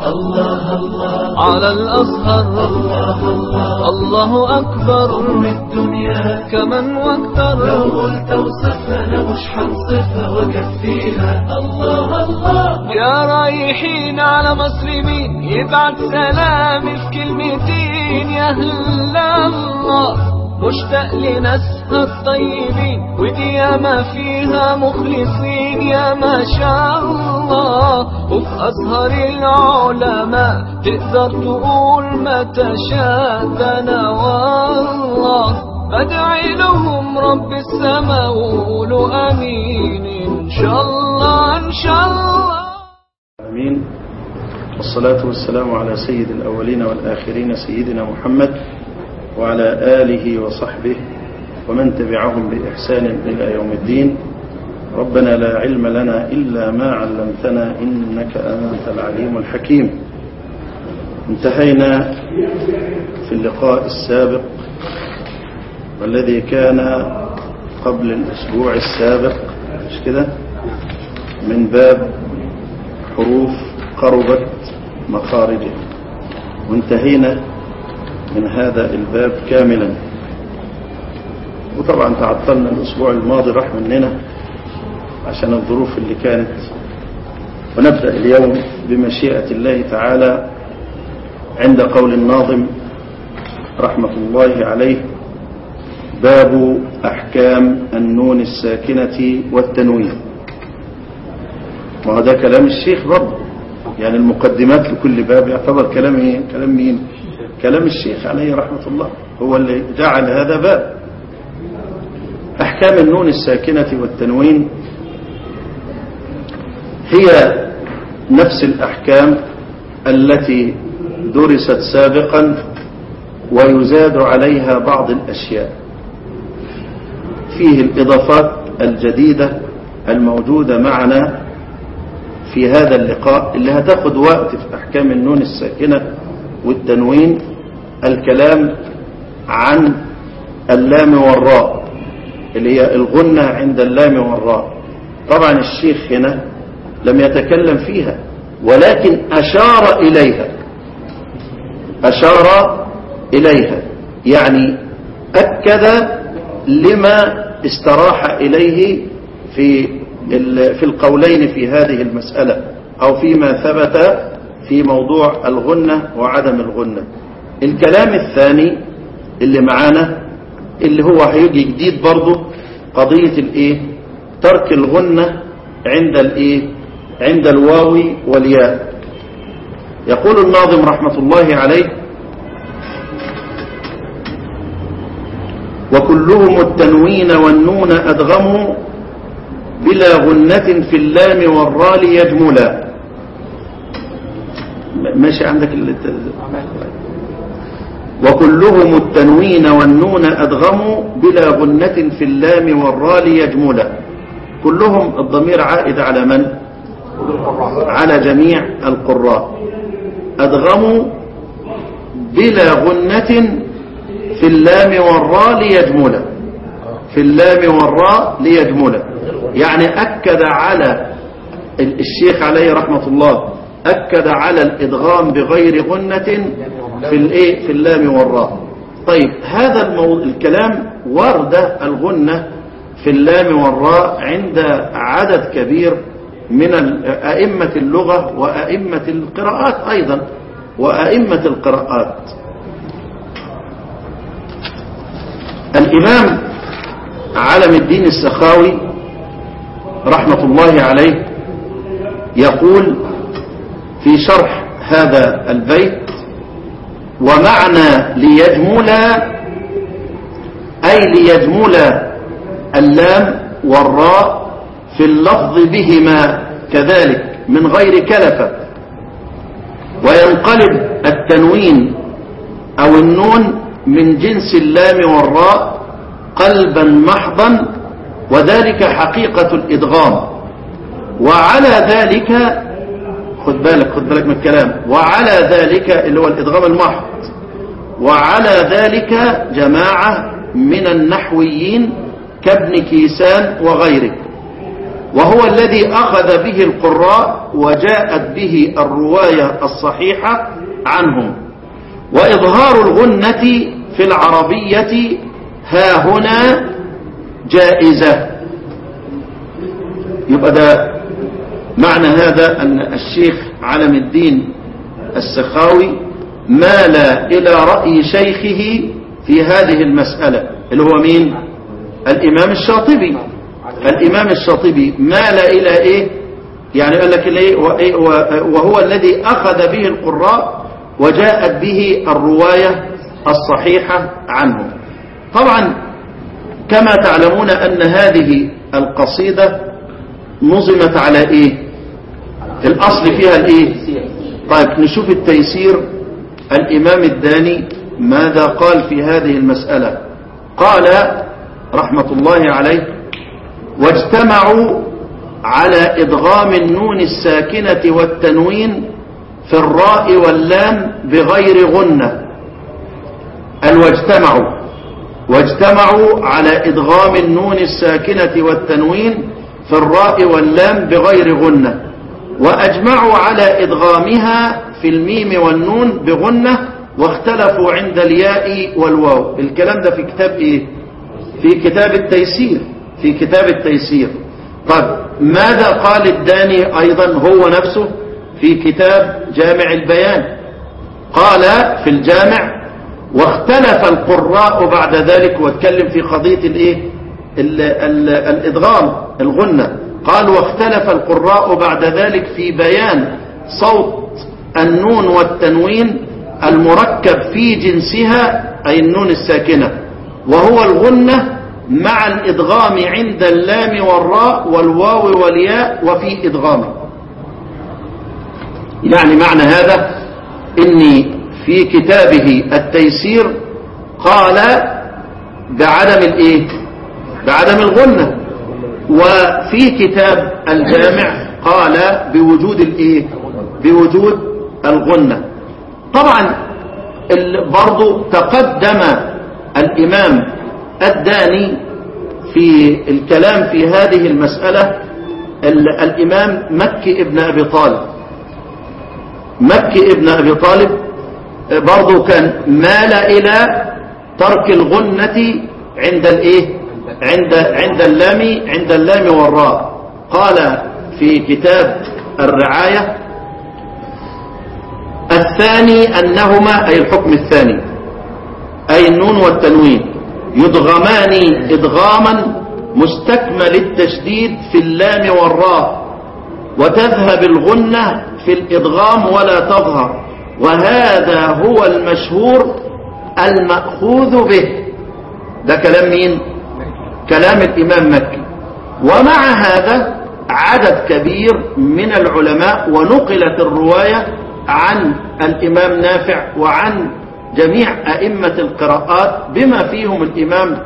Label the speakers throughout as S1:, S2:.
S1: الله الله
S2: على الأزهر
S1: الله الله
S2: الله أكبر
S1: أم الدنيا
S2: كمن واكثر
S1: لو قلت وصفها أنا مش هنصفها وأكفيها الله الله
S2: يا رايحين على مسلمين يبعت سلامي في كلمتين يا أهل الله مشتاق لناسها الطيبين ودي ياما فيها مخلصين يا ما شاء الله وفي أزهر العلماء تقدر تقول ما تشاء ده أنا والله بدعي لهم رب السماء وقولوا امين ان شاء الله ان شاء الله
S3: آمين والصلاة والسلام على سيد الأولين والآخرين سيدنا محمد وعلى آله وصحبه ومن تبعهم بإحسان إلى يوم الدين ربنا لا علم لنا إلا ما علمتنا إنك أنت العليم الحكيم انتهينا في اللقاء السابق والذي كان قبل الأسبوع السابق مش كده من باب حروف قربت مخارجها وانتهينا من هذا الباب كاملا وطبعا تعطلنا الأسبوع الماضي راح مننا عشان الظروف اللي كانت ونبدأ اليوم بمشيئة الله تعالى عند قول الناظم رحمة الله عليه باب أحكام النون الساكنة والتنوين وهذا كلام الشيخ برضه يعني المقدمات لكل باب يعتبر كلام ايه كلام مين كلام الشيخ عليه رحمة الله هو اللي جعل هذا باب أحكام النون الساكنة والتنوين هي نفس الأحكام التي درست سابقا ويزاد عليها بعض الأشياء فيه الإضافات الجديدة الموجودة معنا في هذا اللقاء اللي هتاخد وقت في أحكام النون الساكنة والتنوين الكلام عن اللام والراء اللي هي الغنة عند اللام والراء طبعا الشيخ هنا لم يتكلم فيها ولكن أشار إليها أشار إليها يعني أكد لما استراح إليه في في القولين في هذه المسألة أو فيما ثبت في موضوع الغنة وعدم الغنة الكلام الثاني اللي معانا اللي هو هيجي جديد برضه قضية الايه ترك الغنة عند الايه عند الواو والياء يقول الناظم رحمة الله عليه وكلهم التنوين والنون أدغموا بلا غنة في اللام والراء ليجملا ماشي عندك اللي وكلهم التنوين والنون أدغموا بلا غنة في اللام والراء ليجملا كلهم الضمير عائد على من على جميع القراء أدغموا بلا غنة في اللام والراء ليجملا في اللام والراء ليجملا يعني أكد على الشيخ عليه رحمة الله أكد على الإدغام بغير غنة في الإيه في اللام والراء طيب هذا المو... الكلام ورد الغنة في اللام والراء عند عدد كبير من أئمة اللغة وأئمة القراءات أيضا وأئمة القراءات الإمام علم الدين السخاوي رحمة الله عليه يقول في شرح هذا البيت ومعنى ليجمل أي ليجمل اللام والراء في اللفظ بهما كذلك من غير كلفة وينقلب التنوين أو النون من جنس اللام والراء قلبا محضا وذلك حقيقة الإدغام وعلى ذلك خد بالك خد بالك من الكلام وعلى ذلك اللي هو الإدغام المحض وعلى ذلك جماعة من النحويين كابن كيسان وغيره وهو الذي أخذ به القراء وجاءت به الرواية الصحيحة عنهم وإظهار الغنة في العربية ها هنا جائزة يبقى ده معنى هذا أن الشيخ علم الدين السخاوي مال إلى رأي شيخه في هذه المسألة اللي هو مين الإمام الشاطبي الإمام الشاطبي مال إلى إيه يعني قال لك إيه وهو الذي أخذ به القراء وجاءت به الرواية الصحيحة عنه طبعا كما تعلمون أن هذه القصيدة نظمت على إيه الأصل فيها الإيه طيب نشوف التيسير الإمام الداني ماذا قال في هذه المسألة قال رحمة الله عليه واجتمعوا على إدغام النون الساكنة والتنوين في الراء واللام بغير غنة قال واجتمعوا واجتمعوا على إدغام النون الساكنة والتنوين في الراء واللام بغير غنة وأجمعوا على إدغامها في الميم والنون بغنة واختلفوا عند الياء والواو الكلام ده في كتاب إيه في كتاب التيسير في كتاب التيسير طب ماذا قال الداني أيضا هو نفسه في كتاب جامع البيان قال في الجامع واختلف القراء بعد ذلك واتكلم في قضية الايه ال ال الادغام الغنة قال واختلف القراء بعد ذلك في بيان صوت النون والتنوين المركب في جنسها أي النون الساكنة وهو الغنة مع الإدغام عند اللام والراء والواو والياء وفي إدغامه يعني معنى هذا إني في كتابه التيسير قال بعدم الايه بعدم الغنة وفي كتاب الجامع قال بوجود الايه بوجود الغنة طبعا برضو تقدم الامام الداني في الكلام في هذه المسألة الامام مكي ابن ابي طالب مكي ابن ابي طالب برضو كان مال إلى ترك الغنة عند الايه عند عند اللام عند اللام والراء قال في كتاب الرعاية الثاني أنهما أي الحكم الثاني أي النون والتنوين يدغمان إدغاما مستكمل التشديد في اللام والراء وتذهب الغنة في الإدغام ولا تظهر وهذا هو المشهور المأخوذ به ده كلام مين كلام الإمام مكي ومع هذا عدد كبير من العلماء ونقلت الرواية عن الإمام نافع وعن جميع أئمة القراءات بما فيهم الإمام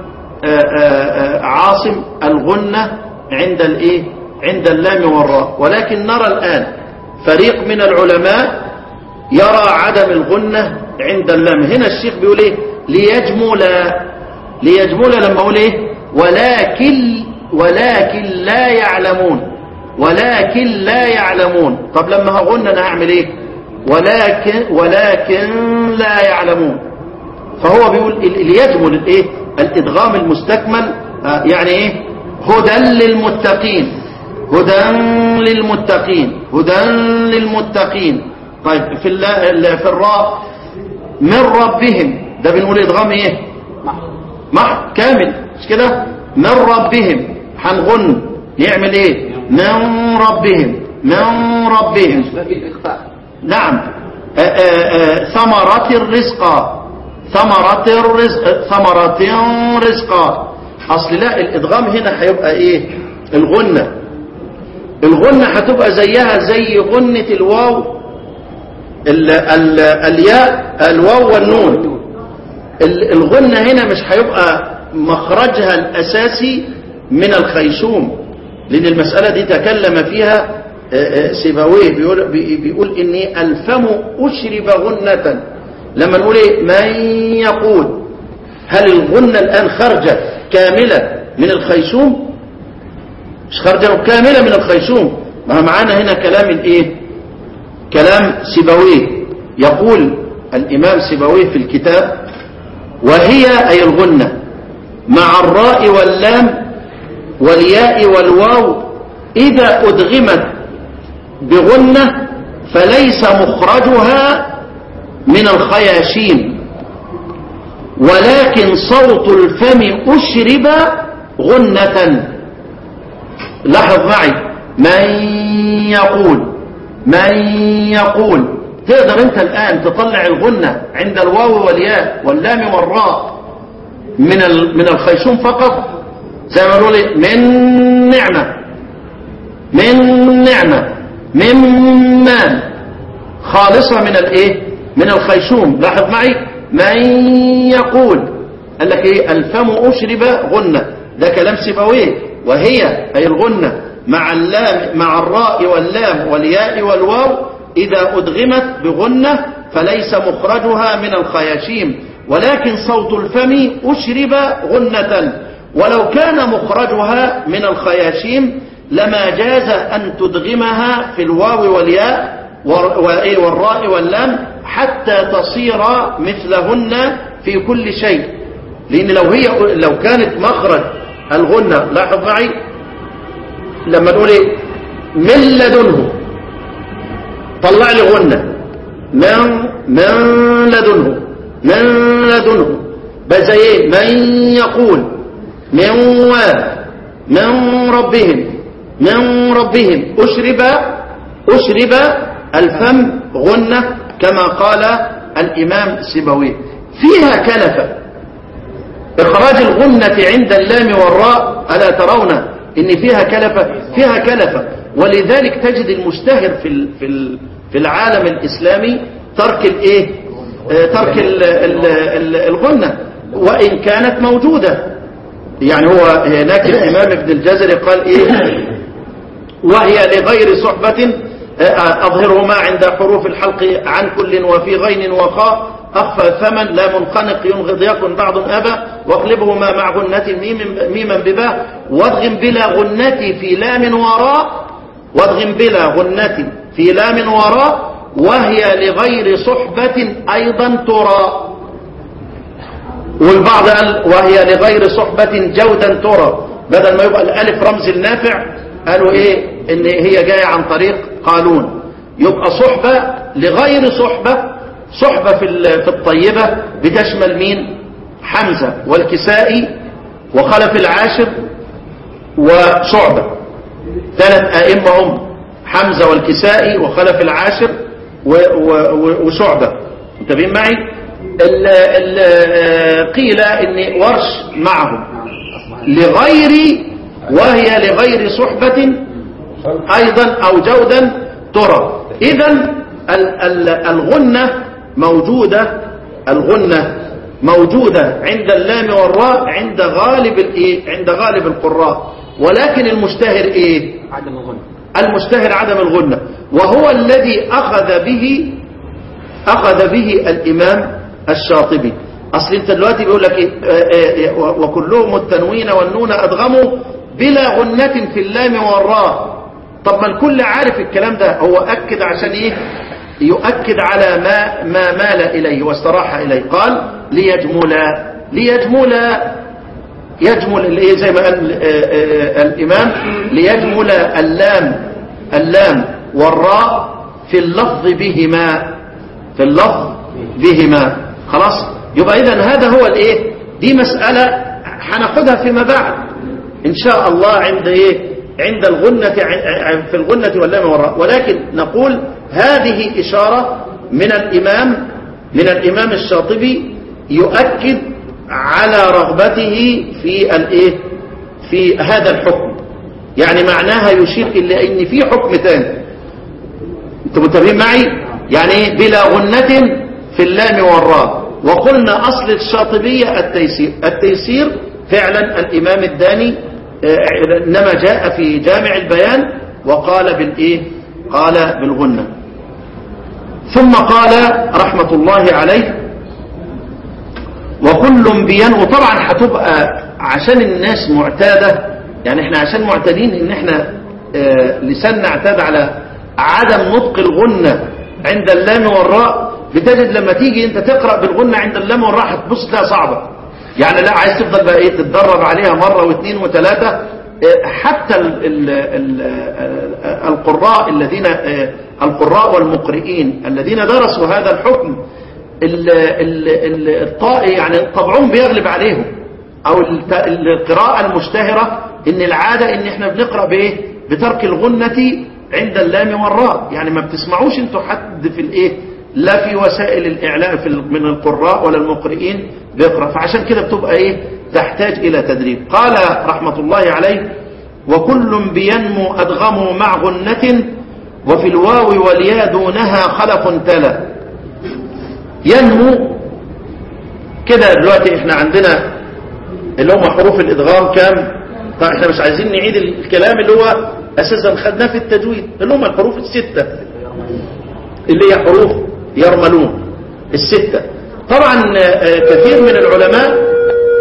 S3: عاصم الغنة عند الإيه عند اللام والراء ولكن نرى الآن فريق من العلماء يرى عدم الغنة عند اللام هنا الشيخ بيقول ايه ليجمل ليجمل لما اقول ايه ولكن ولكن لا يعلمون ولكن لا يعلمون طب لما هغن انا هعمل ايه ولكن ولكن لا يعلمون فهو بيقول ليجمل الايه الادغام المستكمل آه يعني ايه هدى للمتقين هدى للمتقين هدى للمتقين طيب في في الراء من ربهم ده بنقول ادغام ايه مع كامل مش كده من ربهم هنغن يعمل ايه من ربهم من ربهم نعم ثمرة الرزق ثمرة الرزق ثمرة رزقا اصل لا الادغام هنا هيبقى ايه الغنة الغنة هتبقى زيها زي غنة الواو ال ال الياء الواو والنون الغنة هنا مش هيبقى مخرجها الأساسي من الخيشوم لأن المسألة دي تكلم فيها سيبويه بيقول, بيقول إن الفم أشرب غنة لما نقول إيه من يقول هل الغنة الآن خرجت كاملة من الخيشوم مش خرجا كاملة من الخيشوم ما هو معانا هنا كلام الايه كلام سيبويه يقول الامام سيبويه في الكتاب وهي اي الغنة مع الراء واللام والياء والواو اذا ادغمت بغنة فليس مخرجها من الخياشيم ولكن صوت الفم أشرب غنة لاحظ معي من يقول من يقول تقدر انت الآن تطلع الغنة عند الواو والياء واللام والراء من من الخيشوم فقط زي ما نقول من نعمة من نعمة من مال خالصة من الايه من الخيشوم لاحظ معي من يقول قال لك ايه الفم اشرب غنة ده كلام سيبويه وهي اي الغنة مع اللام مع الراء واللام والياء والواو اذا ادغمت بغنة فليس مخرجها من الخياشيم ولكن صوت الفم اشرب غنة ولو كان مخرجها من الخياشيم لما جاز ان تدغمها في الواو والياء والراء واللام حتى تصير مثلهن في كل شيء لأن لو هي لو كانت مخرج الغنة لاحظ معي لما نقول ايه من لدنه طلع لي غنة من من لدنه من لدنه بس ايه من يقول من و من ربهم من ربهم أشرب أشرب الفم غنة كما قال الإمام سيبوي فيها كلفة إخراج الغنة عند اللام والراء ألا ترون إن فيها كلفة فيها كلفة ولذلك تجد المشتهر في في في العالم الإسلامي ترك الإيه ترك ال ال ال الغنة وإن كانت موجودة يعني هو هناك الإمام ابن الجزري قال إيه وهي لغير صحبة أظهرهما عند حروف الحلق عن كل وفي غين وخاء أخفى ثمن لا منخنق ينغض يكن بعض أبا واقلبهما مع غنة ميم ميما بباه وادغم بلا غنة في لام وراء وادغم بلا غنة في لام وراء وهي لغير صحبة أيضا ترى والبعض قال وهي لغير صحبة جودا ترى بدل ما يبقى الألف رمز النافع قالوا إيه إن هي جاية عن طريق قالون يبقى صحبة لغير صحبة صحبة في في الطيبة بتشمل مين حمزة والكسائي وخلف العاشر وشعبة ثلاث أئمة هم حمزة والكسائي وخلف العاشر وشعبة انتبهين معي ال ال قيل ان ورش معهم لغير وهي لغير صحبة ايضا او جودا ترى اذا الغنة موجودة الغنة موجودة عند اللام والراء عند غالب الايه عند غالب القراء ولكن المشتهر ايه
S4: عدم الغنى
S3: المشتهر عدم الغنة وهو الذي اخذ به اخذ به الامام الشاطبي اصل انت دلوقتي بيقول لك إيه آه آه وكلهم التنوين والنون ادغموا بلا غنة في اللام والراء طب ما الكل عارف الكلام ده هو اكد عشان ايه يؤكد على ما ما مال اليه واستراح اليه قال ليجملا ليجملا يجمل الايه زي ما قال آه الامام ليجمل اللام اللام والراء في اللفظ بهما في اللفظ بهما خلاص يبقى اذا هذا هو الايه دي مسألة هناخدها فيما بعد ان شاء الله عند ايه عند الغنة في الغنة واللام والراء ولكن نقول هذه إشارة من الإمام من الإمام الشاطبي يؤكد على رغبته في الايه في هذا الحكم يعني معناها يشير إلى ان في حكم ثاني انتم متفقين معي يعني ايه بلا غنة في اللام والراء وقلنا أصل الشاطبية التيسير التيسير فعلا الإمام الداني إنما جاء في جامع البيان وقال بالإيه قال بالغنة ثم قال رحمة الله عليه وكل بين وطبعا هتبقى عشان الناس معتادة يعني احنا عشان معتادين ان احنا آه، لساننا اعتاد على عدم نطق الغنة عند اللام والراء بتجد لما تيجي انت تقرأ بالغنة عند اللام والراء هتبص تلاقيها صعبة يعني لا عايز تفضل بقى ايه تتدرب عليها مرة واثنين وثلاثة آه، حتى ال ال ال آه، القراء الذين آه، القراء والمقرئين الذين درسوا هذا الحكم ال- ال- ال- الطائي يعني طبعهم بيغلب عليهم او الت- القراءة المشتهرة ان العادة ان احنا بنقرأ بايه بترك الغنة عند اللام والراء يعني ما بتسمعوش انتوا حد في الايه لا في وسائل الاعلام في ال- من القراء ولا المقرئين بيقرأ فعشان كده بتبقى ايه تحتاج الى تدريب قال رحمة الله عليه وكل بينمو ادغم مع غنة وفي الواو والياء دونها خلف تلا ينمو كده دلوقتي احنا عندنا اللي هم حروف الادغام كام طيب احنا مش عايزين نعيد الكلام اللي هو اساسا خدناه في التجويد اللي هم الحروف الستة اللي هي حروف يرملون الستة طبعا آه، كثير من العلماء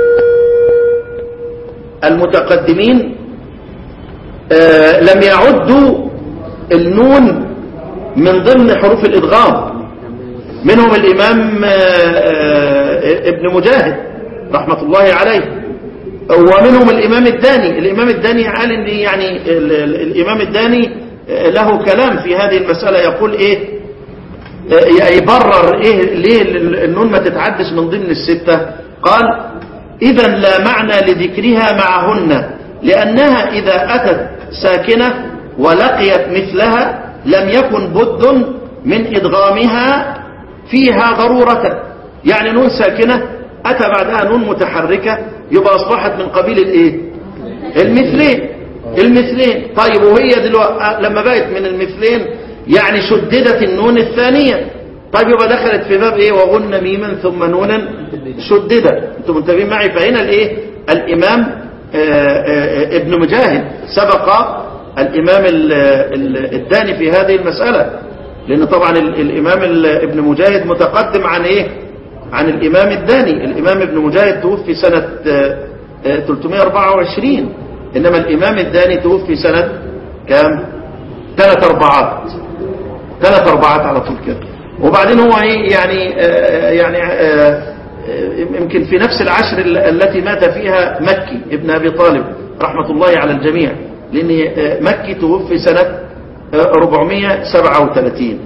S3: المتقدمين آه، لم يعدوا النون من ضمن حروف الادغام منهم الإمام آه، آه، ابن مجاهد رحمة الله عليه ومنهم الإمام الداني الإمام الداني قال إن يعني ال- ال- الإمام الداني آه، له كلام في هذه المسألة يقول إيه آه، يبرر إيه ليه ال- النون ما تتعدش من ضمن الستة قال إذا لا معنى لذكرها معهن لأنها إذا أتت ساكنة ولقيت مثلها لم يكن بد من إدغامها فيها ضرورة يعني نون ساكنة أتى بعدها نون متحركة يبقى أصبحت من قبيل الإيه المثلين المثلين طيب وهي دلوقتي لما بقت من المثلين يعني شددت النون الثانية طيب يبقى دخلت في باب ايه وغن ميما ثم نونا شددت انتم منتبهين معي فهنا الايه الامام آه، آه، ابن مجاهد سبق الامام ال- ال- الداني في هذه المسألة لان طبعا ال- الامام ال- ابن مجاهد متقدم عن ايه عن الامام الداني الامام ابن مجاهد توفي سنة آه، آه، 324 انما الامام الداني توفي سنة كام ثلاث اربعات ثلاث اربعات على طول كده وبعدين هو ايه يعني آه، يعني آه، آه، يمكن في نفس العشر ال- التي مات فيها مكي ابن ابي طالب رحمة الله على الجميع لان آه، مكي توفي سنة آه، 437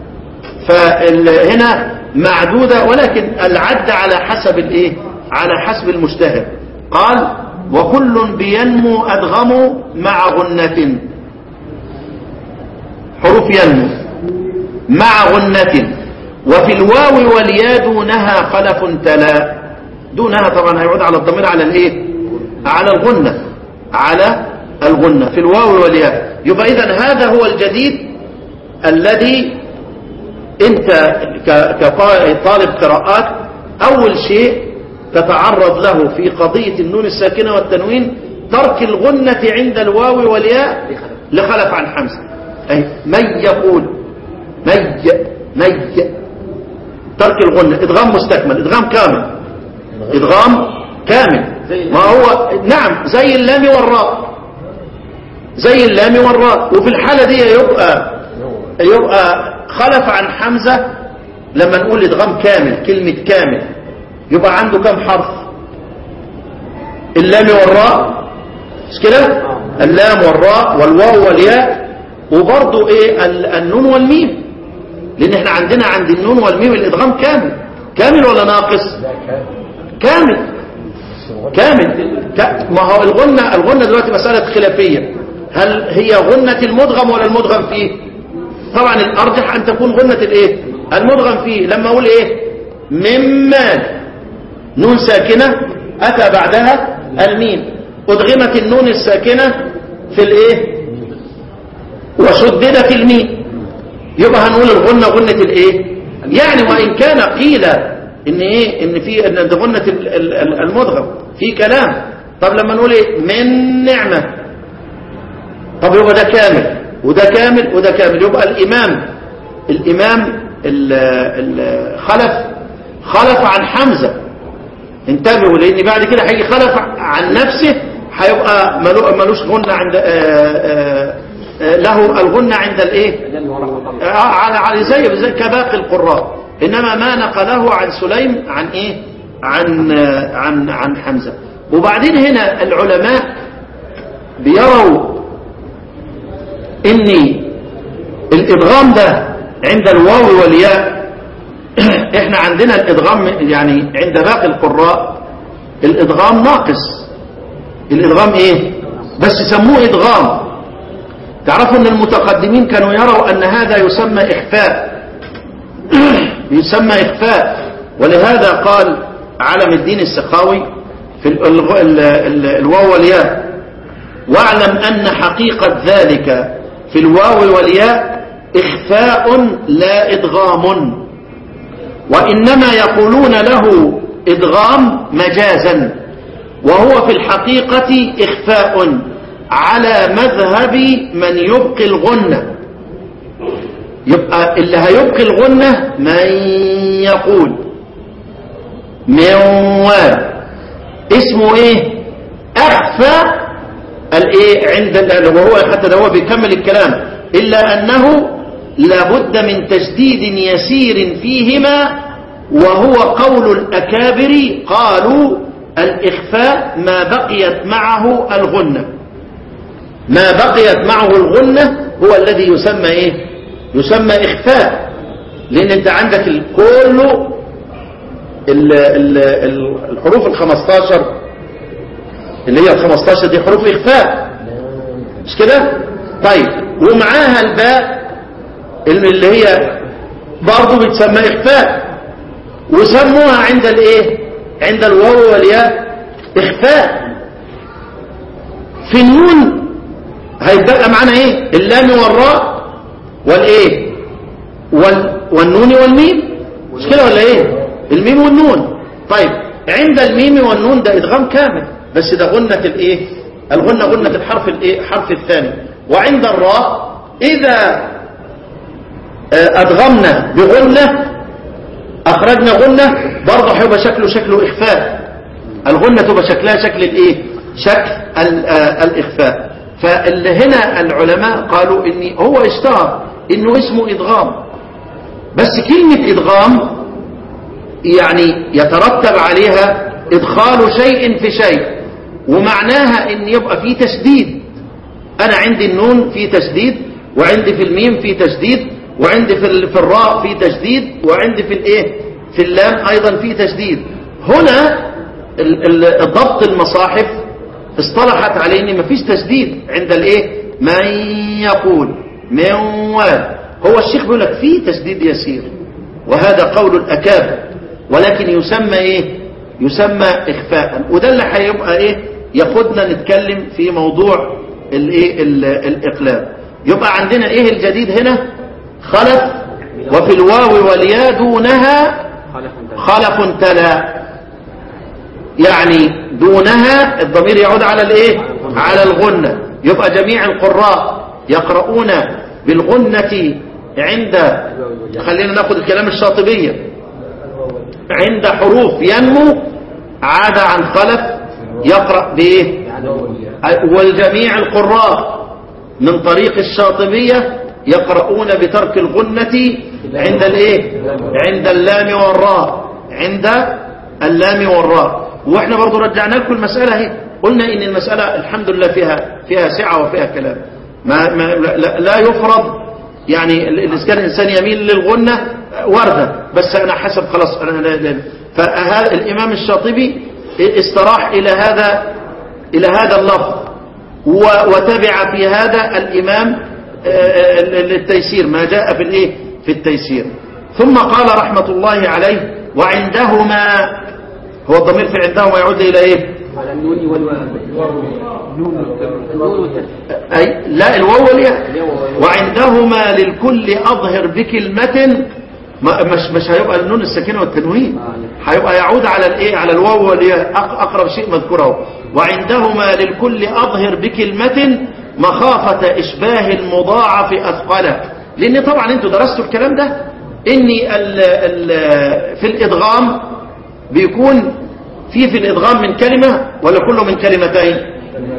S3: فهنا معدودة ولكن العد على حسب الايه على حسب المجتهد قال وكل بينمو أدغم مع غنة حروف ينمو مع غنة وفي الواو والياء دونها خلف تلا دونها طبعا هيعود على الضمير على الايه على الغنة على الغنة في الواو والياء يبقى اذا هذا هو الجديد الذي انت ك- كطالب قراءات اول شيء تتعرض له في قضية النون الساكنة والتنوين ترك الغنة عند الواو والياء لخلف عن حمزة أي من يقول مي مي ترك الغنة ادغام مستكمل ادغام كامل ادغام كامل ما هو نعم زي اللام والراء زي اللام والراء وفي الحالة دي يبقى يبقى خلف عن حمزة لما نقول ادغام كامل كلمة كامل يبقى عنده كم حرف اللام والراء مش كده اللام والراء والواو والياء وبرضه ايه ال- النون والميم لان احنا عندنا عند النون والميم الادغام كامل كامل ولا ناقص كامل كامل ك- ما هو الغنة الغنة دلوقتي مسألة خلافية هل هي غنة المدغم ولا المدغم فيه طبعا الارجح ان تكون غنة الايه المدغم فيه لما اقول ايه مما نون ساكنة اتى بعدها الميم ادغمت النون الساكنة في الايه وشددت الميم يبقى هنقول الغنة غنة الايه يعني وان كان قيل ان ايه ان في ان ده غنة ال- ال- ال- المدغم في كلام طب لما نقول ايه من نعمة طب يبقى ده كامل وده كامل وده كامل يبقى الامام الامام ال- ال- خلف خلف عن حمزة انتبهوا لان بعد كده هيجي خلف عن نفسه هيبقى ملو- ملوش غنة عند آه، آه، آه، له الغنة عند الايه آه، على على زي زي كباقي القراء انما ما نقله عن سليم عن ايه عن آه، عن عن حمزه وبعدين هنا العلماء بيروا ان الادغام ده عند الواو والياء احنا عندنا الادغام يعني عند باقي القراء الادغام ناقص الادغام ايه بس سموه ادغام تعرفوا ان المتقدمين كانوا يروا ان هذا يسمى اخفاء يسمى اخفاء ولهذا قال علم الدين السخاوي في ال- ال- ال- ال- الواو والياء واعلم ان حقيقة ذلك في الواو والياء اخفاء لا ادغام وانما يقولون له ادغام مجازا وهو في الحقيقة اخفاء على مذهب من يبقي الغنة يبقى اللي هيبقي الغنة من يقول من واب اسمه ايه اخفى الايه عند ال- وهو حتى ده هو بيكمل الكلام الا انه لابد من تشديد يسير فيهما وهو قول الاكابر قالوا الاخفاء ما بقيت معه الغنه ما بقيت معه الغنة هو الذي يسمى ايه يسمى اخفاء لان انت عندك ال- كله ال- ال- ال- الحروف الخمستاشر اللي هي الخمستاشر دي حروف اخفاء مش كده طيب ومعاها الباء اللي اللي هي برضه بتسمى اخفاء وسموها عند الايه عند الواو والياء اخفاء في النون هيبقى معانا ايه اللام والراء والايه وال والنون والميم مش كده ولا ايه الميم والنون طيب عند الميم والنون ده ادغام كامل بس ده غنة الايه الغنة غنة الحرف الايه حرف الثاني وعند الراء اذا آه، ادغمنا بغنة اخرجنا غنة برضه هيبقى شكله شكله اخفاء الغنة تبقى شكلها شكل الايه شكل ال- آه، الاخفاء فهنا العلماء قالوا ان هو اشتهر انه اسمه ادغام بس كلمة ادغام يعني يترتب عليها ادخال شيء في شيء ومعناها ان يبقى في تشديد انا عندي النون في تشديد وعندي في الميم في تشديد وعندي في ال- في الراء في تشديد وعندي في الايه في اللام ايضا في تشديد هنا ال- ال- الضبط المصاحف اصطلحت عليه ان مفيش تشديد عند الايه من يقول من وال هو الشيخ بيقول لك في تشديد يسير وهذا قول الاكابر ولكن يسمى ايه يسمى اخفاء وده اللي هيبقى ايه ياخدنا نتكلم في موضوع الايه ال- الاقلاب يبقى عندنا ايه الجديد هنا خلف وفي الواو والياء دونها خلف تلا يعني دونها الضمير يعود على الايه على الغنة يبقى جميع القراء يقرؤون بالغنة عند خلينا ناخد الكلام الشاطبية عند حروف ينمو عاد عن خلف يقرأ بايه والجميع القراء من طريق الشاطبية يقرؤون بترك الغنة عند الايه عند اللام والراء عند اللام والراء واحنا برضو رجعنا لكم المسألة اهي قلنا ان المسألة الحمد لله فيها فيها سعة وفيها كلام ما, ما لا, لا يفرض يعني ال- اذا كان الانسان يميل للغنة وردة بس انا حسب خلاص انا لا- لا- فهذا الامام الشاطبي استراح الى هذا الى هذا اللفظ و- وتبع في هذا الامام آه، ال- التيسير ما جاء في الايه في التيسير ثم قال رحمة الله عليه وعندهما هو الضمير في عندهما يعود الى ايه
S4: على النون والواو النون والتاء
S3: أي لا الواو والياء وعندهما للكل أظهر بكلمة ما مش مش هيبقى النون الساكنه والتنوين هيبقى يعود على الايه على الواو والياء أق- اقرب شيء مذكوره وعندهما للكل اظهر بكلمه مخافه اشباه المضاعف اثقله لان طبعا انتوا درستوا الكلام ده ان ال ال في الادغام بيكون في في الادغام من كلمه ولا كله من كلمتين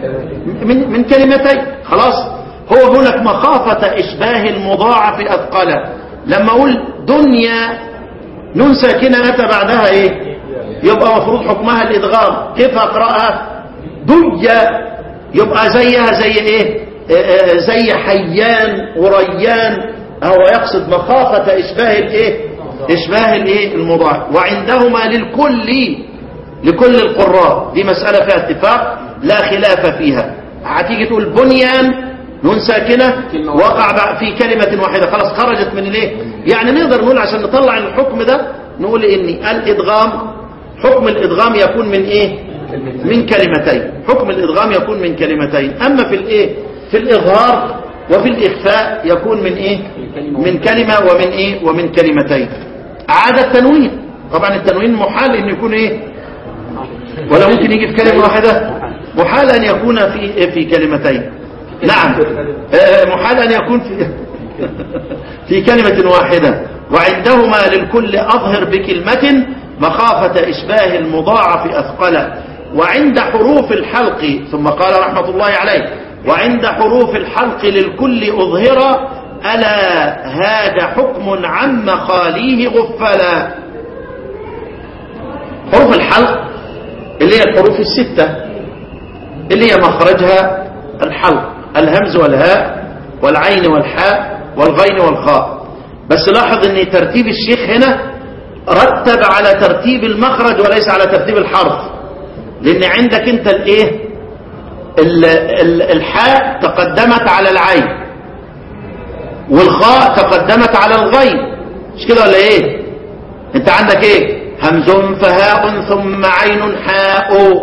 S3: من, من كلمتين خلاص هو بيقول لك مخافة إشباه المضاعف أثقلا لما أقول دنيا نون ساكنة أتى بعدها إيه يبقى مفروض حكمها الإدغام كيف أقرأها دنيا يبقى زيها زي إيه آه، آه، زي حيان وريان هو يقصد مخافة إشباه الإيه إشباه الإيه المضاعف وعندهما للكل لكل القراء دي مسألة فيها اتفاق لا خلاف فيها هتيجي تقول بنيان نون ساكنة وقع بع- في كلمة واحدة خلاص خرجت من الايه يعني نقدر نقول عشان نطلع الحكم ده نقول ان الادغام حكم الادغام يكون من ايه من كلمتين حكم الادغام يكون من كلمتين اما في الايه في الاظهار وفي الاخفاء يكون من ايه من كلمة ومن ايه ومن كلمتين عاد التنوين طبعا التنوين محال ان يكون ايه ولا ممكن يجي في كلمة واحدة محال أن يكون في في كلمتين نعم آه، محال أن يكون في في كلمة واحدة وعندهما للكل أظهر بكلمة مخافة إشباه المضاعف أثقلا وعند حروف الحلق ثم قال رحمة الله عليه وعند حروف الحلق للكل أظهر ألا هذا حكم عن مخاليه غفلا حروف الحلق اللي هي الحروف الستة اللي هي مخرجها الحلق الهمز والهاء والعين والحاء والغين والخاء بس لاحظ ان ترتيب الشيخ هنا رتب على ترتيب المخرج وليس على ترتيب الحرف لان عندك انت الايه ال- ال- الحاء تقدمت على العين والخاء تقدمت على الغين مش كده ولا ايه انت عندك ايه همز فهاء ثم عين حاء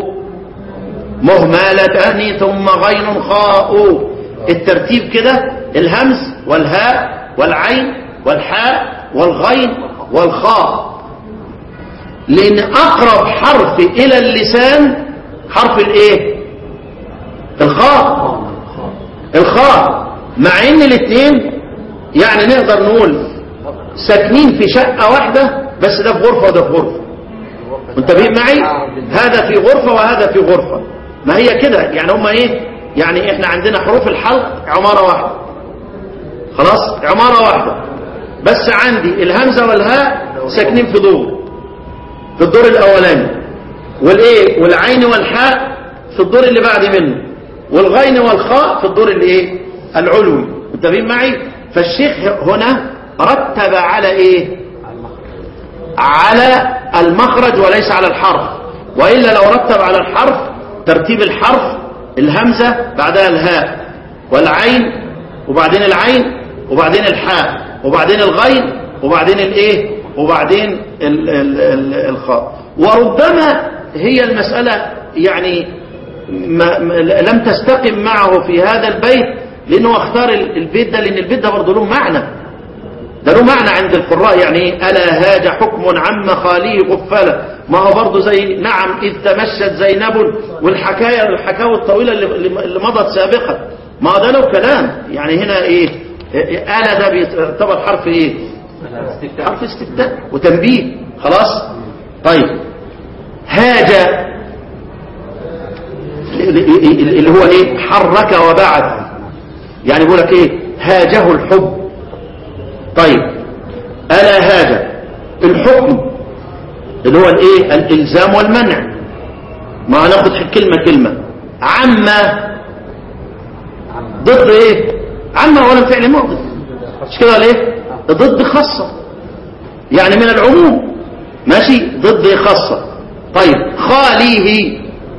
S3: مهملتان ثم غين خاء الترتيب كده الهمز والهاء والعين والحاء والغين والخاء لان اقرب حرف الى اللسان حرف الايه الخاء الخاء مع ان الاثنين يعني نقدر نقول ساكنين في شقة واحدة بس ده في غرفة وده في غرفة منتبهين معي هذا في غرفة وهذا في غرفة ما هي كده يعني هما ايه يعني احنا عندنا حروف الحلق عمارة واحدة خلاص عمارة واحدة بس عندي الهمزة والهاء ساكنين في دور في الدور الاولاني والايه والعين والحاء في الدور اللي بعد منه والغين والخاء في الدور الايه العلوي منتبهين معي فالشيخ هنا رتب على ايه على المخرج وليس على الحرف وإلا لو رتب على الحرف ترتيب الحرف الهمزة بعدها الهاء والعين وبعدين العين وبعدين الحاء وبعدين الغين وبعدين الايه وبعدين ال ال ال الخاء وربما هي المسألة يعني ما ما لم تستقم معه في هذا البيت لأنه اختار البيت ده لأن البيت ده برضه له معنى ده له معنى عند القراء يعني ايه ألا هاج حكم عم خاليه غفلة ما هو برضه زي نعم إذ تمشت زينب والحكاية الحكاوة الطويلة اللي, اللي مضت سابقا ما هو ده له كلام يعني هنا ايه إيه، ألا ده بيعتبر حرف ايه حرف استفتاء وتنبيه خلاص طيب هاج اللي هو ايه حرك وبعث يعني بيقول لك ايه هاجه الحب طيب ألا هذا الحكم اللي هو الايه الالزام والمنع ما هناخد كلمة كلمة عما ضد ايه عما ولا فعل ماضي مش كده ولا ايه ضد خاصة يعني من العموم ماشي ضد خاصة طيب خاليه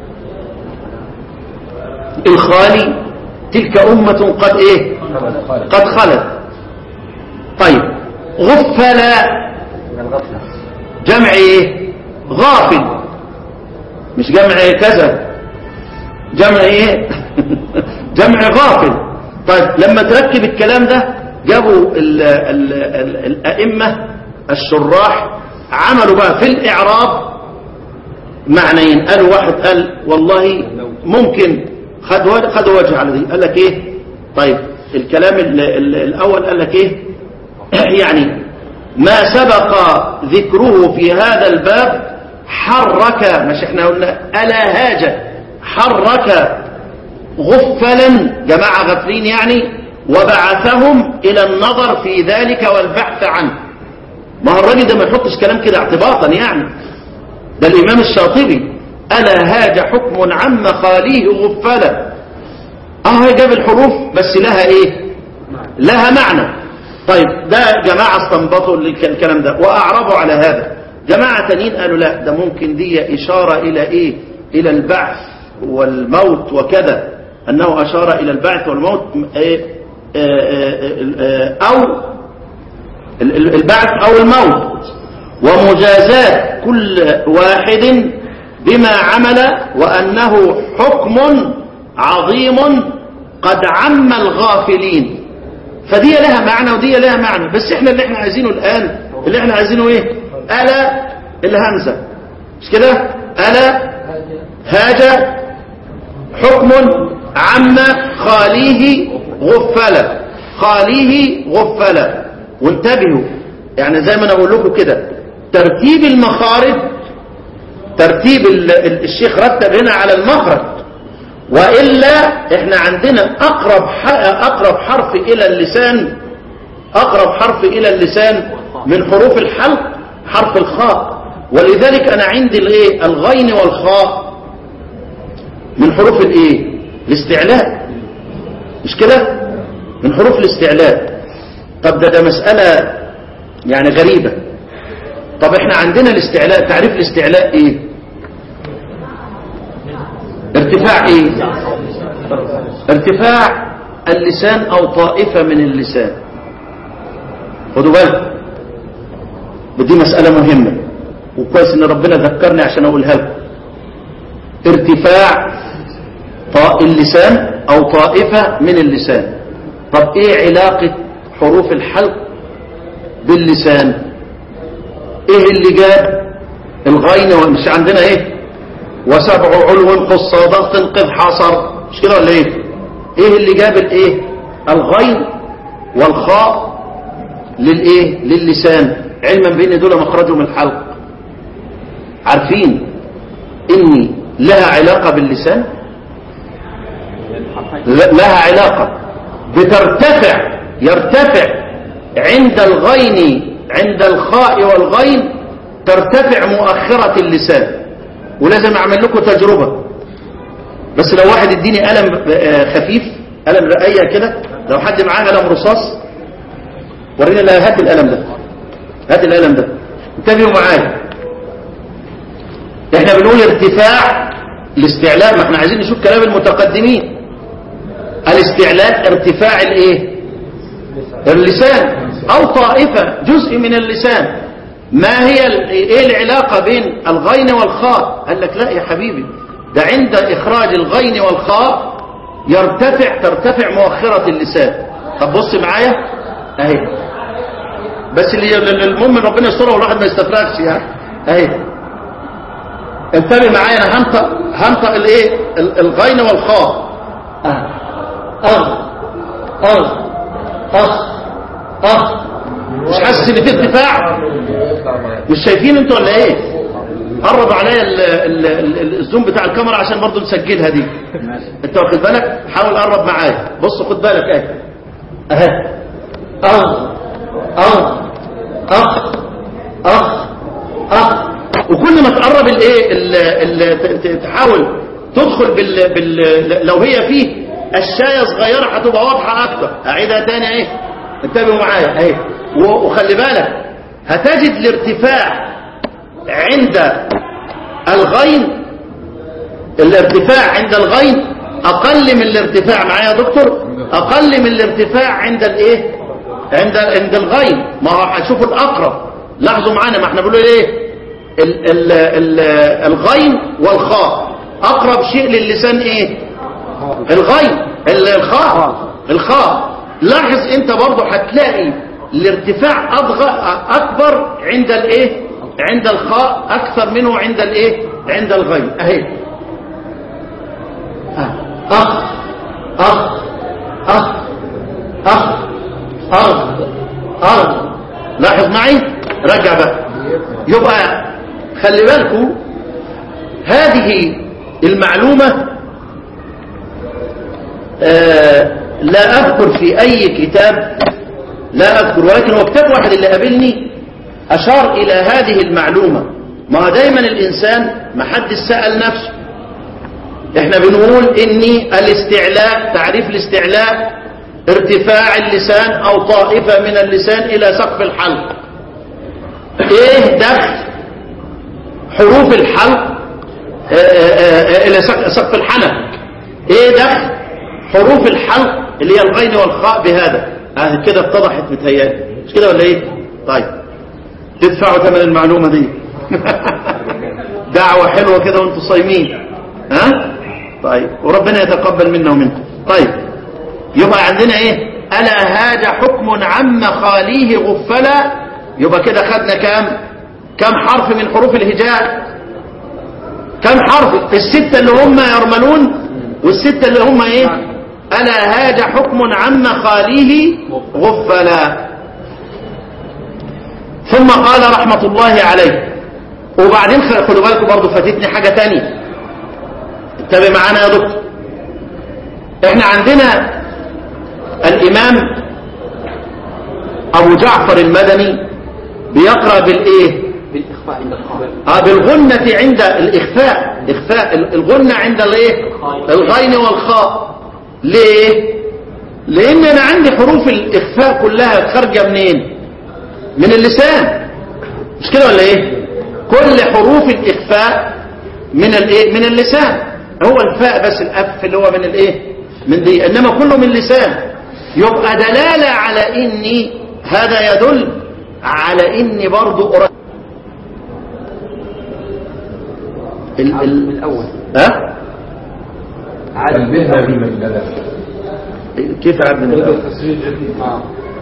S3: الخالي تلك أمة قد ايه قد خلت طيب غفلا جمع ايه غافل مش جمع كذا جمع ايه جمع غافل طيب لما تركب الكلام ده جابوا ال ال ال الأئمة الشراح عملوا بقى في الإعراب معنيين قالوا واحد قال والله ممكن خد وجه خد وجه على دي قال لك ايه طيب الكلام ال ال الأول قال لك ايه يعني ما سبق ذكره في هذا الباب حرك مش احنا قلنا ألا هاج حرك غفلا جماعة غفلين يعني وبعثهم إلى النظر في ذلك والبحث عنه ما هو الراجل ده ما يحطش كلام كده اعتباطا يعني ده الإمام الشاطبي ألا هاج حكم عم خاليه غفلا اه جاب الحروف بس لها ايه لها معنى طيب ده جماعة استنبطوا الكلام ده وأعربوا على هذا جماعة تانيين قالوا لا ده ممكن دي إشارة إلى إيه إلى البعث والموت وكذا أنه أشار إلى البعث والموت إيه أو البعث أو الموت ومجازات كل واحد بما عمل وأنه حكم عظيم قد عم الغافلين فدي لها معنى ودي لها معنى بس احنا اللي احنا عايزينه الآن اللي احنا عايزينه ايه ألا الهمزة مش كده ألا هاج حكم عم خاليه غفلة خاليه غفلة وانتبهوا يعني زي ما انا اقول لكم كده ترتيب المخارج ترتيب الشيخ رتب هنا على المخرج وإلا احنا عندنا أقرب أقرب حرف إلى اللسان أقرب حرف إلى اللسان من حروف الحلق حرف الخاء ولذلك أنا عندي الايه الغين والخاء من حروف الايه الاستعلاء مش كده من حروف الاستعلاء طب ده ده مسألة يعني غريبة طب احنا عندنا الاستعلاء تعريف الاستعلاء ايه ارتفاع ايه ارتفاع اللسان او طائفة من اللسان خدوا بالك ودي مسألة مهمة وكويس ان ربنا ذكرني عشان اقولها لكم ارتفاع اللسان او طائفة من اللسان طب ايه علاقة حروف الحلق باللسان ايه اللي جاب الغين مش عندنا ايه وسبع علو قص ضغط قذ حصر مش كده ولا ايه ايه اللي جاب الايه الغين والخاء للايه للسان علما بان دول مخرجهم الحلق عارفين ان لها علاقة باللسان لها علاقة بترتفع يرتفع عند الغين عند الخاء والغين ترتفع مؤخرة اللسان ولازم اعمل لكم تجربة بس لو واحد اديني قلم خفيف قلم رقية كده لو حد معاه قلم رصاص وريني لا هات القلم ده هات القلم ده انتبهوا معايا احنا بنقول ارتفاع الاستعلاء ما احنا عايزين نشوف كلام المتقدمين الاستعلاء ارتفاع الايه اللسان او طائفة جزء من اللسان ما هي ايه العلاقة بين الغين والخاء قال لك لا يا حبيبي ده عند اخراج الغين والخاء يرتفع ترتفع مؤخرة اللسان طب بص معايا اهي بس اللي المهم ربنا يسترها والواحد ما يستفرغش يعني اهي انتبه معايا انا هنطق هنطق الايه الغين والخاء اه اه اه اه اه مش حاسس ان في ارتفاع مش شايفين انتوا ولا ايه قرب عليا الزوم بتاع الكاميرا عشان برضو نسجلها دي انت واخد بالك حاول قرب معايا بص خد بالك اهي اهي اه اه اه اه اه وكل ما تقرب الايه تحاول تدخل بال, بال لو هي فيه الشايه صغيره هتبقى واضحه اكتر اعيدها تاني اهي انتبهوا معايا اهي وخلي بالك هتجد الارتفاع عند الغين الارتفاع عند الغين اقل من الارتفاع معايا يا دكتور اقل من الارتفاع عند الايه عند عند الغين ما هو هتشوفوا الاقرب لاحظوا معانا ما احنا بنقول ايه ال ال ال الغين والخاء اقرب شيء للسان ايه الغين الخاء الخاء لاحظ انت برضه هتلاقي الارتفاع أضغى اكبر عند الايه عند الخاء اكثر منه عند الايه عند الغين اهي اخ اخ اخ اخ اخ اخ لاحظ معي رجع بقى يبقى خلي بالكم هذه المعلومة آه لا أذكر في أي كتاب لا أذكر ولكن هو كتاب واحد اللي قابلني أشار إلى هذه المعلومة ما هو دايما الإنسان ما حد سأل نفسه احنا بنقول اني الاستعلاء تعريف الاستعلاء ارتفاع اللسان او طائفة من اللسان الى سقف الحلق ايه دخل حروف الحلق اه اه اه الى سق- سقف الحنك ايه دخل حروف الحلق اللي هي الغين والخاء بهذا اه كده اتضحت متهيألي مش كده ولا ايه طيب تدفعوا ثمن المعلومة دي دعوة حلوة كده وانتم صايمين ها طيب وربنا يتقبل منا ومنكم طيب يبقى عندنا ايه الا هذا حكم عم خاليه غفلا يبقى كده خدنا كام كم حرف من حروف الهجاء كم حرف الستة اللي هم يرملون والستة اللي هم ايه الا هذا حكم عم خاليه غفلا ثم قال رحمة الله عليه وبعدين خ- خدوا بالكم برضه فاتتني حاجة تانية انتبه معانا يا دكتور احنا عندنا الامام ابو جعفر المدني بيقرأ بالايه
S4: بالإخفاء عند الخاء
S3: اه بالغنة عند الاخفاء اخفاء الغنة عند الايه الغين والخاء ليه لان انا عندي حروف الاخفاء كلها خارجه منين من اللسان مش كده ولا ايه كل حروف الاخفاء من الايه من اللسان هو الفاء بس الاف اللي هو من الايه من دي انما كله من اللسان يبقى دلاله على اني هذا يدل على اني برضو قريب ال
S4: من
S3: ال
S4: الأول
S3: ها
S4: عاد
S5: تنبيهنا بالمجلدات
S3: كيف عد من الأول؟
S5: تسويق جديد
S4: آه.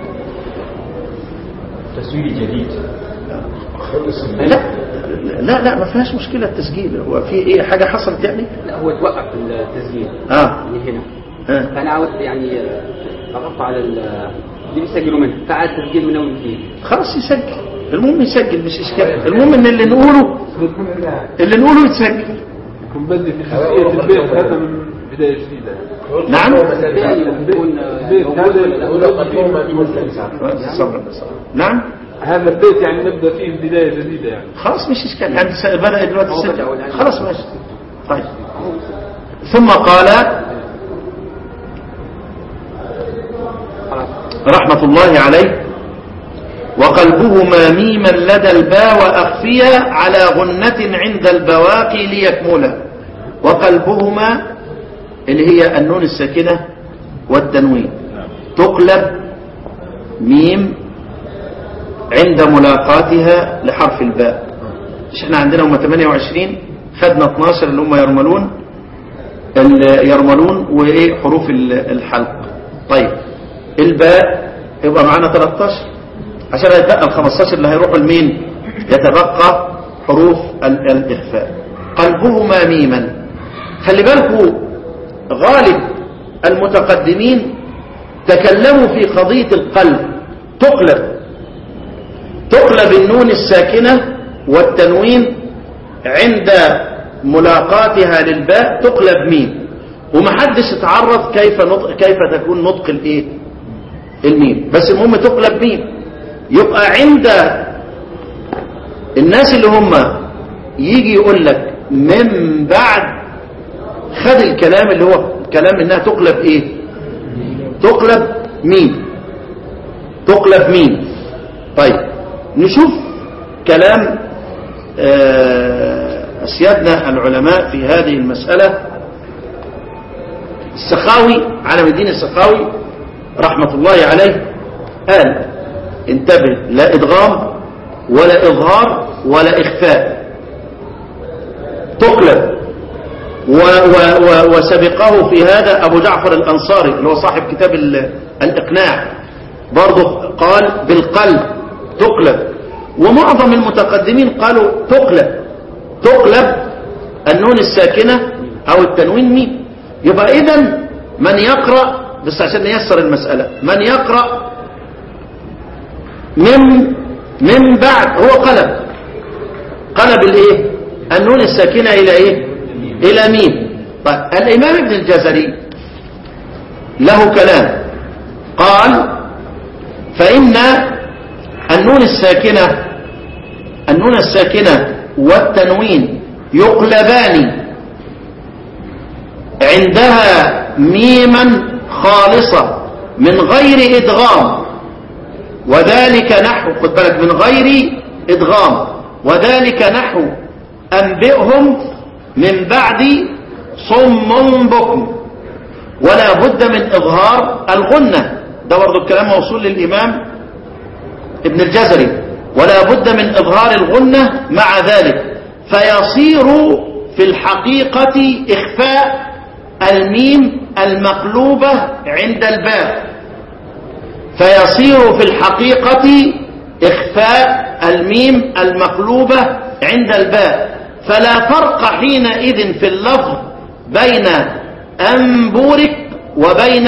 S5: تسويق جديد
S3: لا لا لا ما فيهاش مشكلة التسجيل هو في ايه حاجة حصلت يعني
S4: لا هو توقف التسجيل
S3: اه
S4: من هنا
S3: اه
S4: فأنا عاوز يعني آه، ضغطت على ال اللي بيسجلوا منه فعاد تسجيل من أول وجديد
S3: خلاص يسجل المهم يسجل مش اشكال المهم ان اللي نقوله اللي نقوله يتسجل
S5: يكون بدي في خلفية البيت هذا من بداية جديدة
S3: نعم
S4: يكون آه،
S5: البيت هذا
S3: صبر بس نعم
S5: هذا البيت يعني نبدأ فيه بداية جديدة يعني
S3: خلاص مش اشكال يعني س- بدأ دلوقتي
S4: هو بدأ
S3: السجل
S4: أول حاجة.
S3: خلاص ماشي طيب ثم قال
S4: خلاص
S3: رحمة الله عليه وقلبهما ميما لدى الباء وأخفيا على غنة عند البواقي ليكملا وقلبهما اللي هي النون الساكنة والتنوين تقلب ميم عند ملاقاتها لحرف الباء مش احنا عندنا هم 28 خدنا 12 اللي هم يرملون ال- يرملون وايه حروف ال- الحلق طيب الباء يبقى معانا 13 عشان يتبقى ال 15 اللي هيروحوا لمين يتبقى حروف ال- الاخفاء قلبهما ميما خلي بالكوا غالب المتقدمين تكلموا في قضية القلب تقلب تقلب النون الساكنة والتنوين عند ملاقاتها للباء تقلب ميم ومحدش اتعرف كيف نطق كيف تكون نطق الايه الميم بس المهم تقلب ميم يبقى عند الناس اللي هم يجي يقول لك من بعد خد الكلام اللي هو كلام انها تقلب ايه تقلب ميم تقلب ميم طيب نشوف كلام آه، أسيادنا العلماء في هذه المسألة السخاوي علم الدين السخاوي رحمة الله عليه قال انتبه لا إدغام ولا إظهار ولا إخفاء تقلب و و و وسبقه في هذا أبو جعفر الأنصاري اللي هو صاحب كتاب ال- الإقناع برضه قال بالقلب تقلب ومعظم المتقدمين قالوا تقلب تقلب النون الساكنة أو التنوين ميم يبقى إذا من يقرأ بس عشان نيسر المسألة من يقرأ من من بعد هو قلب قلب الايه النون الساكنة الى ايه الى ميم طيب الامام ابن الجزري له كلام قال فإن النون الساكنة النون الساكنة والتنوين يقلبان عندها ميما خالصة من غير إدغام وذلك نحو خد بالك من غير إدغام وذلك نحو أنبئهم من بعد صم بكم ولا بد من إظهار الغنة ده برضه الكلام موصول للإمام ابن الجزري ولا بد من إظهار الغنة مع ذلك فيصير في الحقيقة إخفاء الميم المقلوبة عند الباء فيصير في الحقيقة إخفاء الميم المقلوبة عند الباء فلا فرق حينئذ في اللفظ بين أنبورك وبين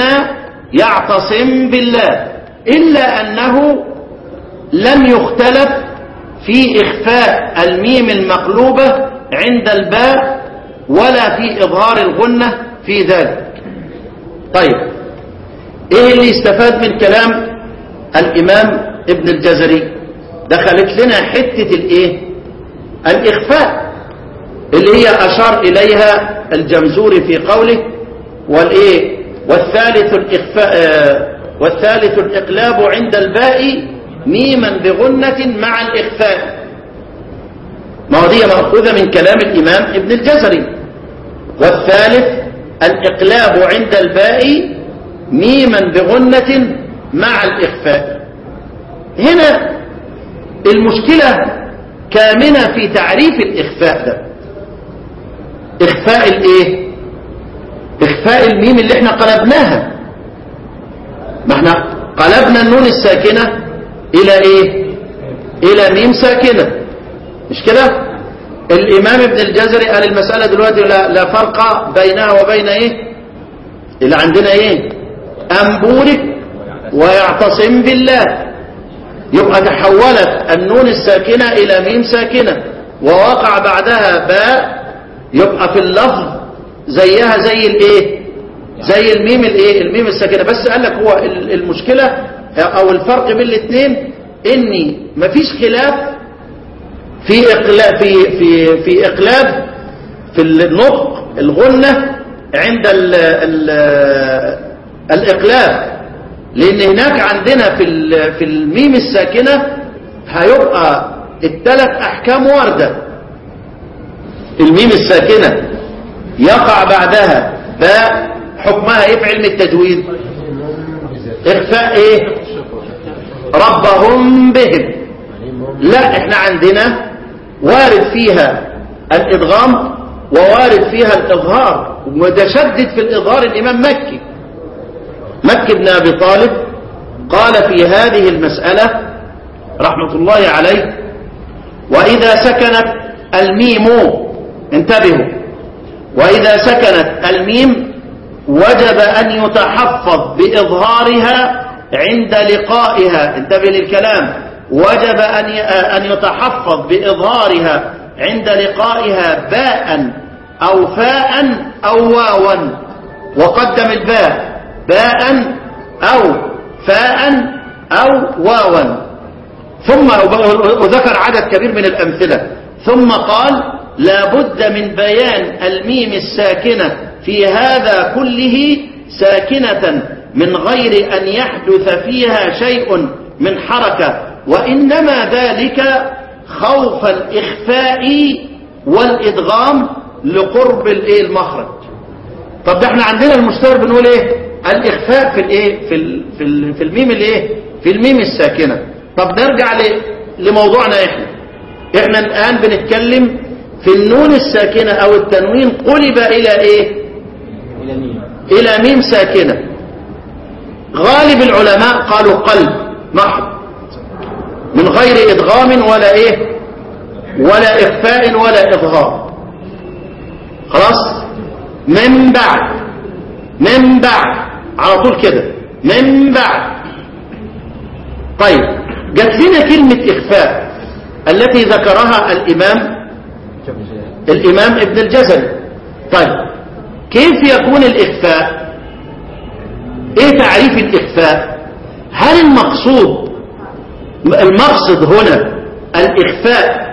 S3: يعتصم بالله إلا أنه لم يختلف في إخفاء الميم المقلوبة عند الباء ولا في إظهار الغنة في ذلك طيب إيه اللي استفاد من كلام الإمام ابن الجزري دخلت لنا حتة الإيه الإخفاء اللي هي أشار إليها الجمزوري في قوله والإيه والثالث الإخفاء آه والثالث الإقلاب عند الباء ميما بغنة مع الإخفاء ما هو دي مأخوذة من كلام الإمام ابن الجزري والثالث الإقلاب عند الباء ميما بغنة مع الإخفاء هنا المشكلة كامنة في تعريف الإخفاء ده إخفاء الإيه إخفاء الميم اللي احنا قلبناها ما احنا قلبنا النون الساكنة إلى إيه إلى ميم ساكنة مش كده الإمام ابن الجزري قال المسألة دلوقتي لا, لا فرق بينها وبين إيه اللي عندنا إيه أنبورك ويعتصم بالله يبقى تحولت النون الساكنة إلى ميم ساكنة ووقع بعدها باء يبقى في اللفظ زيها زي الايه زي الميم الايه الميم الساكنه بس قال لك هو المشكله او الفرق بين الاثنين ان مفيش خلاف في اقلاب في في في اقلاب في النطق الغنه عند ال ال الاقلاب لان هناك عندنا في في الميم الساكنه هيبقى الثلاث احكام وارده الميم الساكنه يقع بعدها باء حكمها ايه في علم التجويد اخفاء ايه ربهم بهم لا احنا عندنا وارد فيها الادغام ووارد فيها الاظهار ومتشدد في الاظهار الامام مكي مكي بن ابي طالب قال في هذه المسألة رحمة الله عليه وإذا سكنت الميم انتبهوا وإذا سكنت الميم وجب أن يتحفظ بإظهارها عند لقائها انتبه للكلام وجب أن أن يتحفظ بإظهارها عند لقائها باء أو فاء أو واوا وقدم الباء باء أو فاء أو واوا ثم وذكر عدد كبير من الأمثلة ثم قال لا بد من بيان الميم الساكنة في هذا كله ساكنة من غير أن يحدث فيها شيء من حركة وإنما ذلك خوف الإخفاء والإدغام لقرب الإيه المخرج طب ده احنا عندنا المشتهر بنقول ايه الإخفاء في الايه في ال في, ال في الميم الايه في الميم الساكنة طب نرجع لموضوعنا احنا احنا الآن بنتكلم في النون الساكنة او التنوين قلب الى ايه
S4: إلى مين
S3: الى ميم ساكنة غالب العلماء قالوا قلب محض من غير ادغام ولا ايه ولا اخفاء ولا اظهار خلاص من بعد من بعد على طول كده من بعد طيب جت لنا كلمة اخفاء التي ذكرها الامام الإمام ابن الجزري طيب كيف يكون الإخفاء ايه تعريف الاخفاء هل المقصود المقصد هنا الاخفاء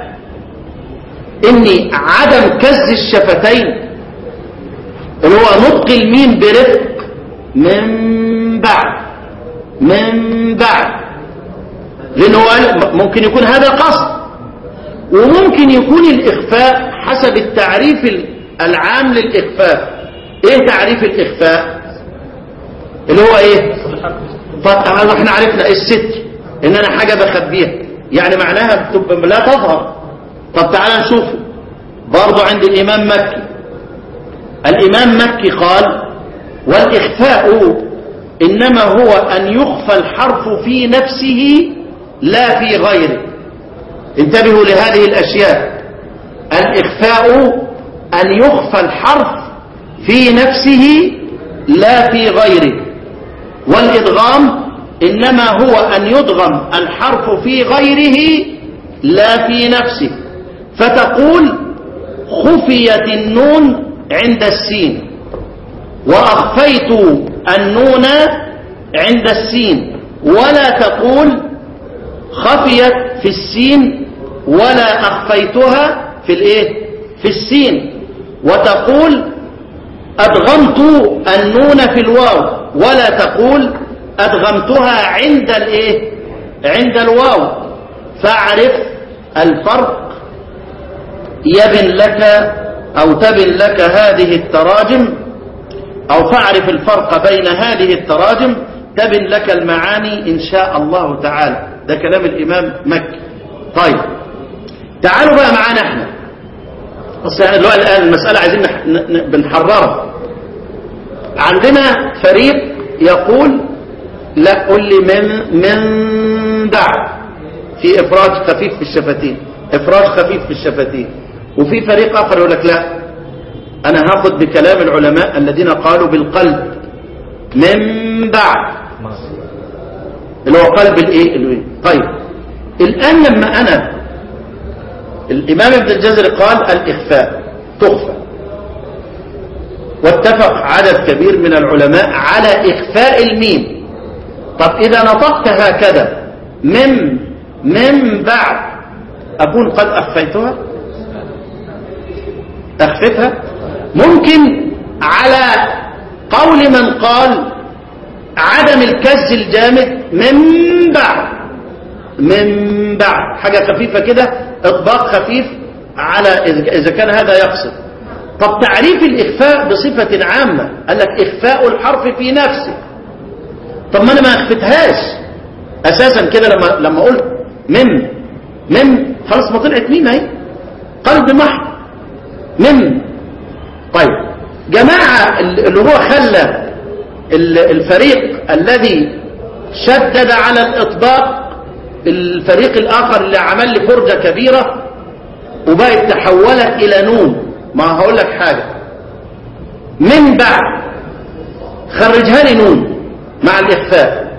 S3: اني عدم كز الشفتين اللي هو نطق الميم برفق من بعد من بعد لانه قال ممكن يكون هذا قصد وممكن يكون الاخفاء حسب التعريف العام للاخفاء ايه تعريف الاخفاء اللي هو ايه طب احنا عرفنا الستر ان انا حاجة بخبيها يعني معناها بتبقى لا تظهر طب تعالى نشوفه برضو عند الامام مكي الامام مكي قال والاخفاء انما هو ان يخفى الحرف في نفسه لا في غيره انتبهوا لهذه الاشياء الاخفاء ان يخفى الحرف في نفسه لا في غيره والإدغام إنما هو أن يدغم الحرف في غيره لا في نفسه فتقول خفيت النون عند السين وأخفيت النون عند السين ولا تقول خفيت في السين ولا أخفيتها في الإيه في السين وتقول أدغمت النون في الواو ولا تقول أدغمتها عند الإيه عند الواو فاعرف الفرق يبن لك أو تبن لك هذه التراجم أو فاعرف الفرق بين هذه التراجم تبن لك المعاني إن شاء الله تعالى ده كلام الإمام مكي طيب تعالوا بقى معانا احنا بس يعني دلوقتي الآن المسألة عايزين نح- ن- ن- بنحررها عندنا فريق يقول لا قل لي من من بعد في إفراج خفيف في الشفتين إفراج خفيف في الشفتين وفي فريق آخر يقول لك لا أنا هاخد بكلام العلماء الذين قالوا بالقلب من بعد اللي هو قلب الايه الإيه؟ طيب الآن لما أنا الإمام ابن الجزري قال الإخفاء تخفى واتفق عدد كبير من العلماء على إخفاء الميم طب إذا نطقت هكذا من من بعد أكون قد أخفيتها أخفتها ممكن على قول من قال عدم الكز الجامد من بعد من بعد حاجة خفيفة كده اطباق خفيف على إذا إذا كان هذا يقصد طب تعريف الإخفاء بصفة عامة قال لك إخفاء الحرف في نفسه طب ما أنا ما أخفتهاش أساسا كده لما لما قلت من من خلاص ما طلعت ميم اهي قلب محض من طيب جماعة اللي هو خلى ال- الفريق الذي شدد على الإطباق الفريق الآخر اللي عمل لي فرجة كبيرة وبقت تحولت إلى نون ما هقول لك حاجة من بعد خرجها لي نون مع الإخفاء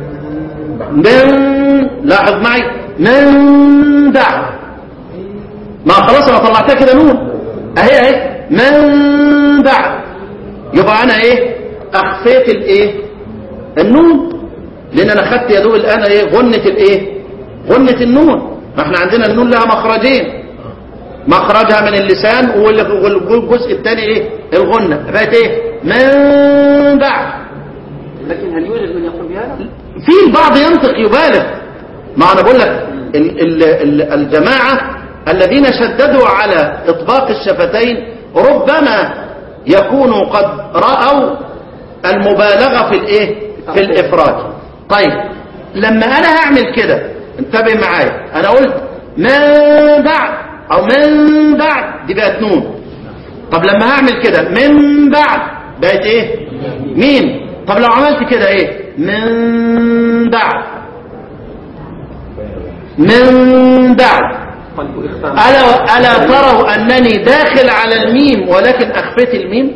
S3: من لاحظ معي من بعد ما خلاص انا طلعتها كده نون اهي اهي من بعد يبقى انا ايه اخفيت الايه النون لان انا خدت يا دوب الان ايه غنة الايه غنة النون ما احنا عندنا النون لها مخرجين مخرجها من اللسان وال- والجزء الثاني ايه الغنة بقت ايه من بعد
S4: لكن هل يوجد من يقول بهذا؟
S3: في البعض ينطق يبالغ ما انا بقول لك ال- ال- ال- الجماعة الذين شددوا على اطباق الشفتين ربما يكونوا قد رأوا المبالغة في الايه في الافراج طيب لما انا هعمل كده انتبه معايا انا قلت من بعد او من بعد دي بقت نون طب لما هعمل كده من بعد بقت ايه مين طب لو عملت كده ايه من بعد من بعد
S5: قلب إخفاء
S3: ألا, ألا تروا أنني داخل على الميم ولكن أخفيت الميم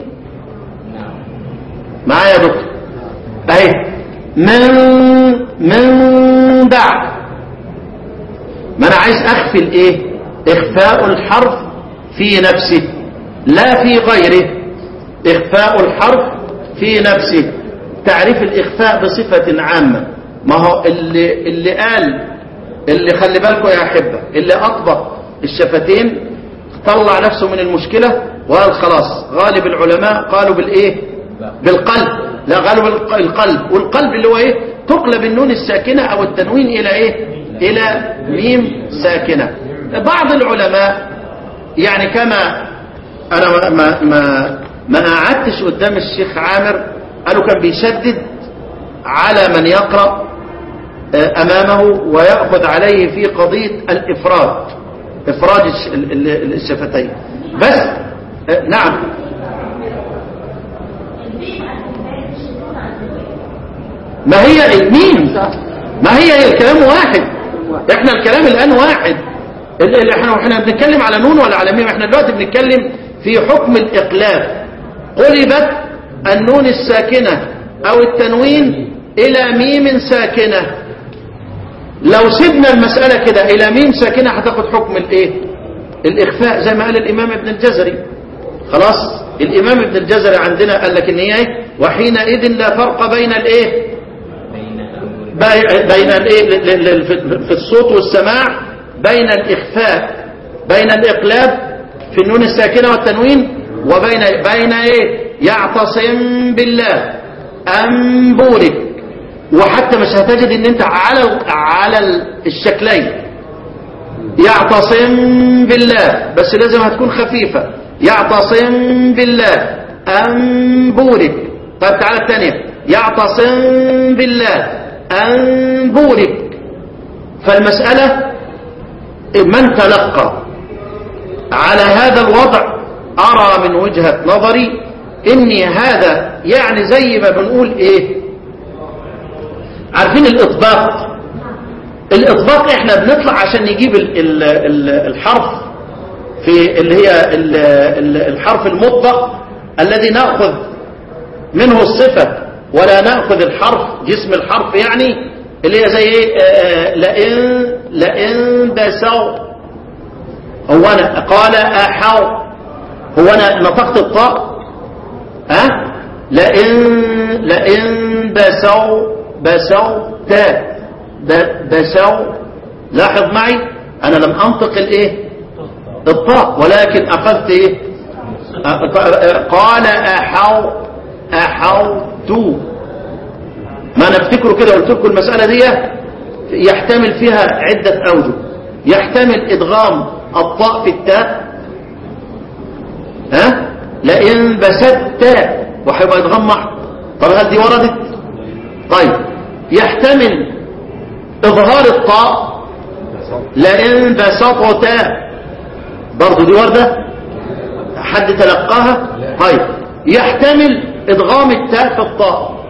S3: معايا يا دكتور أهي من من بعد ما أنا عايز أخفي الإيه إخفاء الحرف في نفسه لا في غيره إخفاء الحرف في نفسه تعريف الإخفاء بصفة عامة ما هو اللي, اللي قال اللي خلي بالكم يا أحبة اللي أطبق الشفتين طلع نفسه من المشكلة وقال خلاص غالب العلماء قالوا بالإيه بالقلب لا قالوا بالقلب والقلب اللي هو إيه تقلب النون الساكنة أو التنوين إلى إيه إلى ميم ساكنة بعض العلماء يعني كما أنا ما ما ما قعدتش قدام الشيخ عامر قالوا كان بيشدد على من يقرأ أمامه ويأخذ عليه في قضية الإفراد إفراد الش- ال- ال- الشفتين بس نعم ما هي الميم ما هي الكلام واحد احنا الكلام الآن واحد ال- ال- احنا احنا بنتكلم على نون ولا على ميم احنا دلوقتي بنتكلم في حكم الإقلاب قلبت النون الساكنة أو التنوين إلى ميم ساكنة لو سيبنا المسألة كده إلى ميم ساكنة هتاخد حكم الإيه الإخفاء زي ما قال الإمام ابن الجزري خلاص الإمام ابن الجزري عندنا قال لك إن هي إيه وحينئذ لا فرق بين الإيه بي- بين الايه ل- ل- في- في الصوت والسماع بين الاخفاء بين الاقلاب في النون الساكنه والتنوين وبين بين ايه يعتصم بالله ام بورك وحتى مش هتجد ان انت على ال- على ال- الشكلين يعتصم بالله بس لازم هتكون خفيفه يعتصم بالله ام بورك طيب تعالى الثانيه يعتصم بالله أن بورك فالمسألة من تلقى على هذا الوضع أرى من وجهة نظري إني هذا يعني زي ما بنقول إيه عارفين الإطباق الإطباق إحنا بنطلع عشان نجيب ال ال ال الحرف في اللي هي ال ال الحرف المطبق الذي نأخذ منه الصفة ولا نأخذ الحرف جسم الحرف يعني اللي هي زي ايه آه، لئن لئن بسوا هو انا قال احاو هو انا نطقت الطاء ها لئن لئن بسوا بسوا تا ب- بسوا لاحظ معي انا لم انطق الايه الطاء ولكن اخذت ايه قال أحو أحوت ما نفتكره كده قلت لكم المسألة دي يحتمل فيها عدة أوجه يحتمل إدغام الطاء في التاء ها لئن بسدت وهيبقى إدغام محض طب هل دي وردت طيب يحتمل إظهار الطاء لئن بسطت برضو دي وردة حد تلقاها طيب يحتمل ادغام التاء في الطاء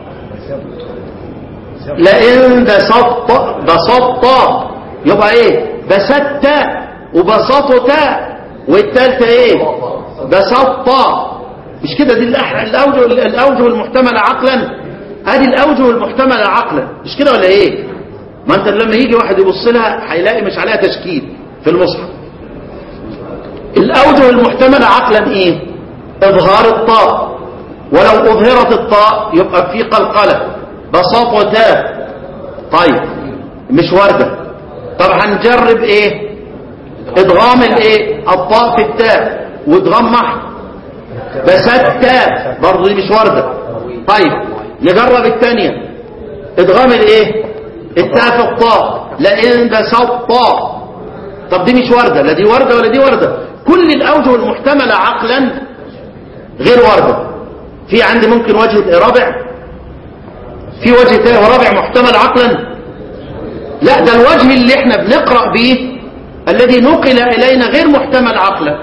S3: لئن بسطت بسطت يبقى ايه بسطت وبسطت والتالتة ايه بسطت مش كده دي الأح- الاوجه الاوجه المحتمله عقلا ادي الاوجه المحتمله عقلا مش كده ولا ايه ما انت لما يجي واحد يبص لها هيلاقي مش عليها تشكيل في المصحف الأوجه المحتملة عقلا إيه إظهار الطاء ولو أظهرت الطاء يبقى في قلقلة بساط وتاء طيب مش وردة طب هنجرب إيه إدغام الإيه الطاء في التاء وإدغام محض بسات تاء برضه دي مش وردة طيب نجرب الثانية إدغام الإيه التاء في الطاء لئن بسط طاء طب دي مش وردة لا دي وردة ولا دي وردة كل الأوجه المحتملة عقلا غير وردة في عندي ممكن وجه رابع في وجه تاني ورابع محتمل عقلا لا ده الوجه اللي احنا بنقرأ به الذي نقل إلينا غير محتمل عقلا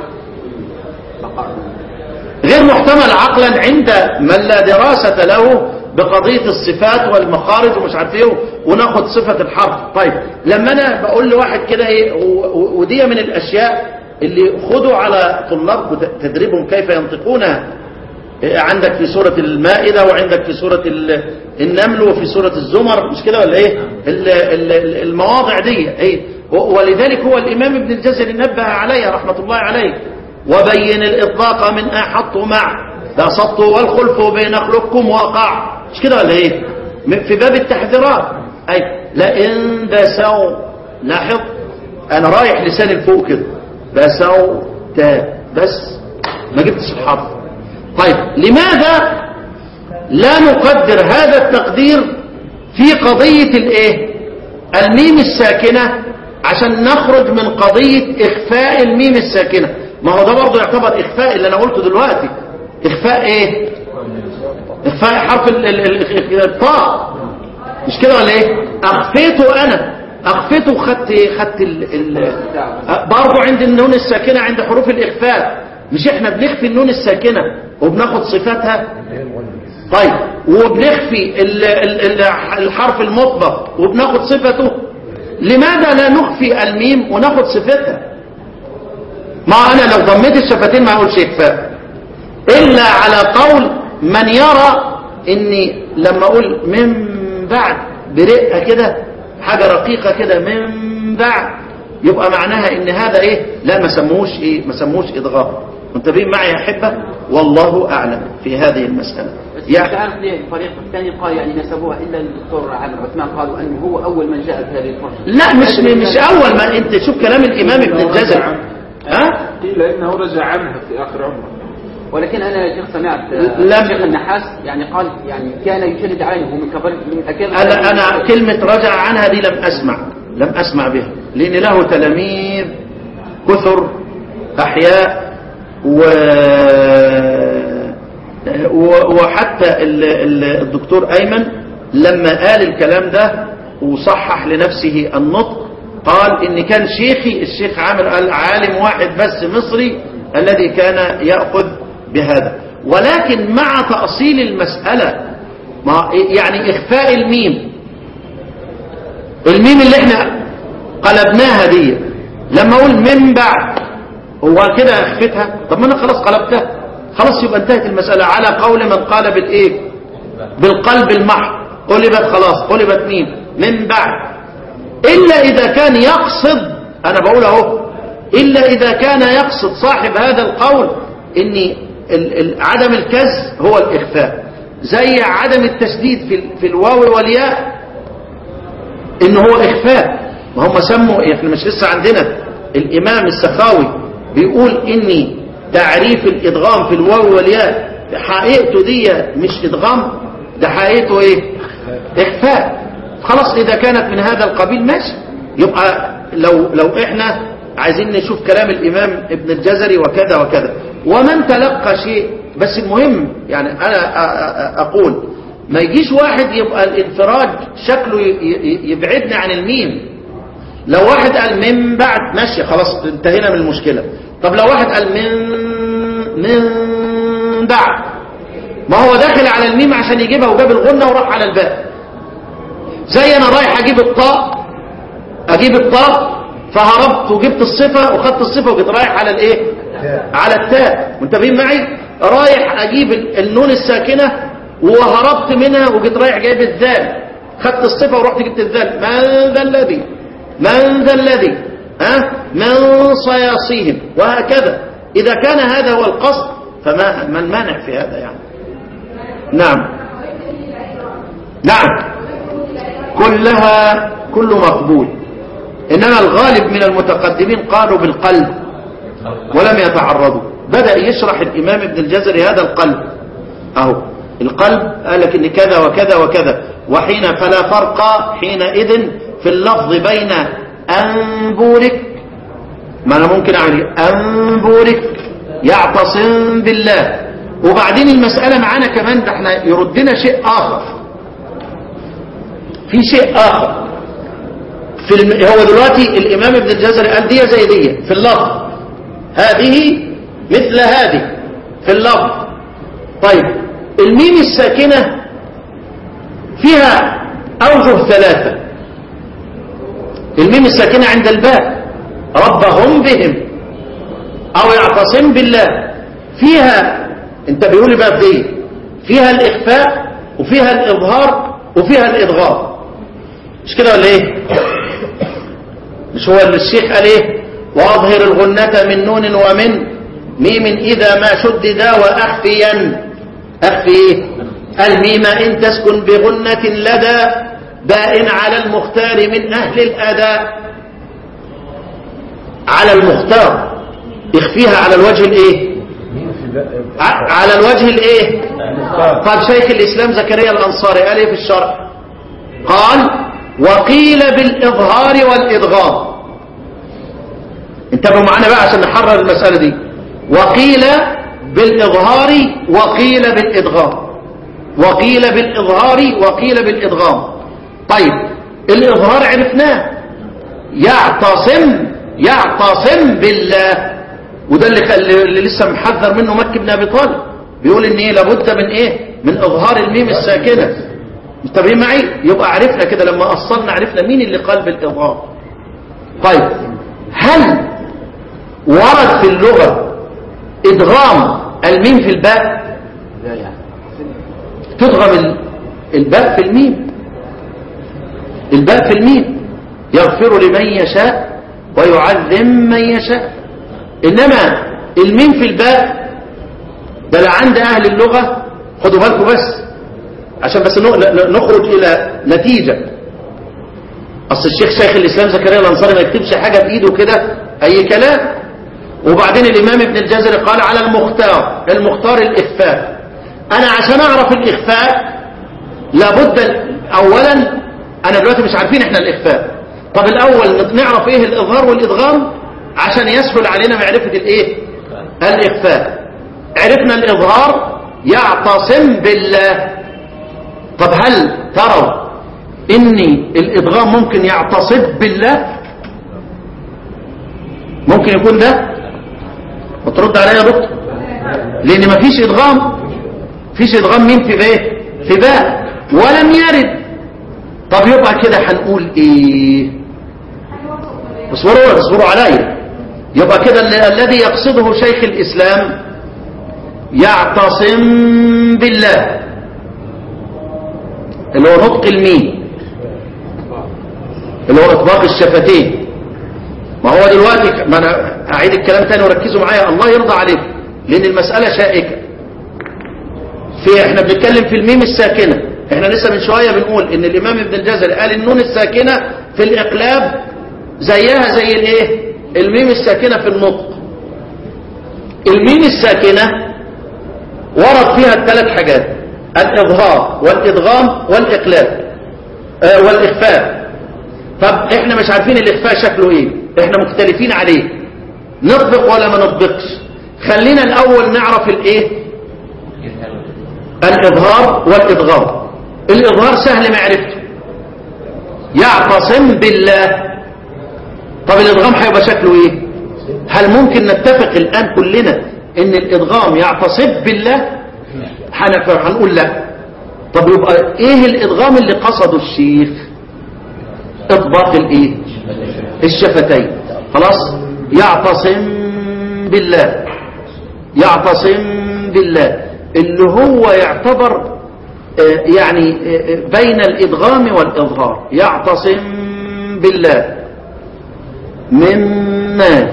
S3: غير محتمل عقلا عند من لا دراسة له بقضية الصفات والمخارج ومش عارف ايه وناخد صفة الحرف طيب لما انا بقول لواحد كده ايه و- و- ودي من الاشياء اللي خدوا على طلابكم ت- تدريبهم كيف ينطقونها إيه عندك في سورة المائدة وعندك في سورة ال- النمل وفي سورة الزمر مش كده ولا ايه ال- ال- ال- المواضع دي ايه و- ولذلك هو الامام ابن الجزري نبه عليها رحمة الله عليه وبين الإطلاق من أحط مع بسطت والخلف بين خلقكم وقع مش كده ولا ايه م- في باب التحذيرات اي لئن بسوا لاحظ انا رايح لساني لفوق كده بسوا تا بس ما جبتش الحرف طيب لماذا لا نقدر هذا التقدير في قضية الايه الميم الساكنة عشان نخرج من قضية اخفاء الميم الساكنة ما هو ده برضه يعتبر اخفاء اللي انا قلته دلوقتي اخفاء ايه اخفاء حرف ال- ال- ال- الطاء مش كده ولا ايه اخفيته انا اخفيته وخدت ايه خدت ال... ال... برضه عند النون الساكنة عند حروف الاخفاء مش احنا بنخفي النون الساكنة وبناخد صفاتها طيب وبنخفي ال- ال- ال- الحرف المطبق وبناخد صفته لماذا لا نخفي الميم وناخد صفتها ما انا لو ضميت الشفتين ما اقولش اخفاء الا على قول من يرى اني لما اقول من بعد برقه كده حاجه رقيقه كده من بعد يبقى معناها ان هذا ايه لا ما سموش ايه ما سموش ادغام منتبهين معي يا احبه والله اعلم في هذه المساله
S4: بس مش
S3: يعني
S4: عارف ليه الفريق الثاني قال يعني نسبوها الا الدكتور عامر عثمان قالوا انه هو اول من جاء بهذه الفرقه
S3: لا مش مش اول ما انت شوف كلام الامام ابن الجزري ها
S5: قيل انه رجع عنها في اخر عمره
S4: ولكن انا يا شيخ سمعت
S3: لم-
S4: آه، شيخ النحاس يعني قال يعني كان يشدد عليه من كبر من أكابر
S3: انا انا كلمه رجع عنها دي لم اسمع لم اسمع بها لان له تلاميذ كثر احياء و و- وحتى ال- ال- الدكتور ايمن لما قال الكلام ده وصحح لنفسه النطق قال ان كان شيخي الشيخ عامر قال عالم واحد بس مصري الذي كان ياخذ بهذا ولكن مع تاصيل المساله ما يعني اخفاء الميم الميم اللي احنا قلبناها دي لما اقول من بعد هو كده اخفتها طب ما انا خلاص قلبتها خلاص يبقى انتهت المسألة على قول من قال بالايه بالقلب المحض قلبت خلاص قلبت ميم من بعد الا اذا كان يقصد انا بقول اهو الا اذا كان يقصد صاحب هذا القول ان ال- ال- عدم الكز هو الاخفاء زي عدم التشديد في ال- في الواو والياء ان هو اخفاء ما هم سموا احنا مش لسه عندنا الامام السخاوي بيقول ان تعريف الادغام في الواو والياء حقيقته دي مش ادغام ده حقيقته ايه اخفاء خلاص اذا كانت من هذا القبيل ماشي يبقى لو لو احنا عايزين نشوف كلام الامام ابن الجزري وكذا وكذا ومن تلقى شيء بس المهم يعني انا أ- أ- اقول ما يجيش واحد يبقى الانفراج شكله ي- ي- يبعدنا عن الميم لو واحد قال من بعد ماشي خلاص انتهينا من المشكلة طب لو واحد قال من من بعد ما هو داخل على الميم عشان يجيبها وجاب الغنة وراح على الباء زي انا رايح اجيب الطاء اجيب الطاء فهربت وجبت الصفة وخدت الصفة وجيت رايح على الايه على التاء منتبهين معي رايح اجيب ال- النون الساكنة وهربت منها وجيت رايح جايب الذال خدت الصفة ورحت جبت الذال من ذا الذي من ذا الذي ها من صياصيهم وهكذا إذا كان هذا هو القصد فما ما المانع في هذا يعني نعم نعم كلها كل مقبول إنما الغالب من المتقدمين قالوا بالقلب ولم يتعرضوا بدأ يشرح الإمام ابن الجزري هذا القلب أهو القلب قال لك إن كذا وكذا وكذا وحين فلا فرق حينئذ في اللفظ بين أنبورك ما أنا ممكن أعمل أنبورك يعتصم بالله وبعدين المسألة معانا كمان ده احنا يردنا شيء آخر في شيء آخر في الم... هو دلوقتي الإمام ابن الجزري قال دي زي دي في اللفظ هذه مثل هذه في اللفظ طيب الميم الساكنة فيها أوجه ثلاثة الميم الساكنة عند الباء ربهم بهم أو يعتصم بالله فيها انت بيقولي بقى في دي فيها الإخفاء وفيها الإظهار وفيها الإضغام مش كده ولا ايه مش هو اللي الشيخ قال ايه واظهر الغنة من نون ومن ميم اذا ما شددا واخفيا اخفي ايه الميم إن تسكن بغنة لدى باء على المختار من أهل الأداء على المختار اخفيها على الوجه الايه ع- على الوجه الايه قال شيخ الإسلام زكريا الأنصاري قال ايه في الشرع قال وقيل بالإظهار والإدغام انتبهوا معانا بقى عشان نحرر المسألة دي وقيل بالإظهار وقيل بالإدغام وقيل بالإظهار وقيل بالإدغام طيب الإظهار عرفناه يعتصم يعتصم بالله وده اللي, خل- اللي لسه محذر منه مكي بن أبي طالب بيقول ان ايه لابد من ايه من إظهار الميم الساكنة متابعين معي يبقى عرفنا كده لما أصلنا عرفنا مين اللي قال بالإظهار طيب هل ورد في اللغة إدغام الميم في الباء
S4: لا يعني
S3: تدغم ال- الباء في الميم الباء في الميم يغفر لمن يشاء ويعذب من يشاء إنما الميم في الباء ده لا عند أهل اللغة خدوا بالكم بس عشان بس ن- نخرج إلى نتيجة أصل الشيخ شيخ الإسلام زكريا الأنصاري ما يكتبش حاجة بإيده كده أي كلام وبعدين الإمام ابن الجزري قال على المختار المختار الإخفاء أنا عشان أعرف الإخفاء لابد أولا أنا دلوقتي مش عارفين إحنا الإخفاء طب الأول نعرف إيه الإظهار والإدغام عشان يسهل علينا معرفة الإيه الإخفاء عرفنا الإظهار يعتصم بالله طب هل تروا إني الإدغام ممكن يعتصم بالله ممكن يكون ده وترد عليا يا دكتور لان مفيش ادغام فيش ادغام مين في باء في باء ولم يرد طب يبقى كده هنقول ايه اصبروا اصبروا عليا يبقى كده ال- الذي يقصده شيخ الاسلام يعتصم بالله اللي هو نطق الميم اللي هو اطباق الشفتين ما هو دلوقتي ما انا اعيد الكلام تاني وركزوا معايا الله يرضى عليكم لان المسألة شائكة في احنا بنتكلم في الميم الساكنة احنا لسه من شوية بنقول ان الامام ابن الجزري قال النون الساكنة في الاقلاب زيها زي الايه الميم الساكنة في النطق الميم الساكنة ورد فيها الثلاث حاجات الاظهار والادغام والاقلاب آه والاخفاء طب احنا مش عارفين الاخفاء شكله ايه احنا مختلفين عليه نطبق ولا ما نطبقش خلينا الاول نعرف الايه الاظهار والادغام الاظهار سهل معرفته يعتصم بالله طب الادغام هيبقى شكله ايه هل ممكن نتفق الان كلنا ان الادغام يعتصم بالله هنف- هنقول لا طب يبقى ايه الادغام اللي قصده الشيخ اطباق الايه الشفتين خلاص يعتصم بالله يعتصم بالله اللي هو يعتبر آه، يعني آه، آه، بين الادغام والاظهار يعتصم بالله مما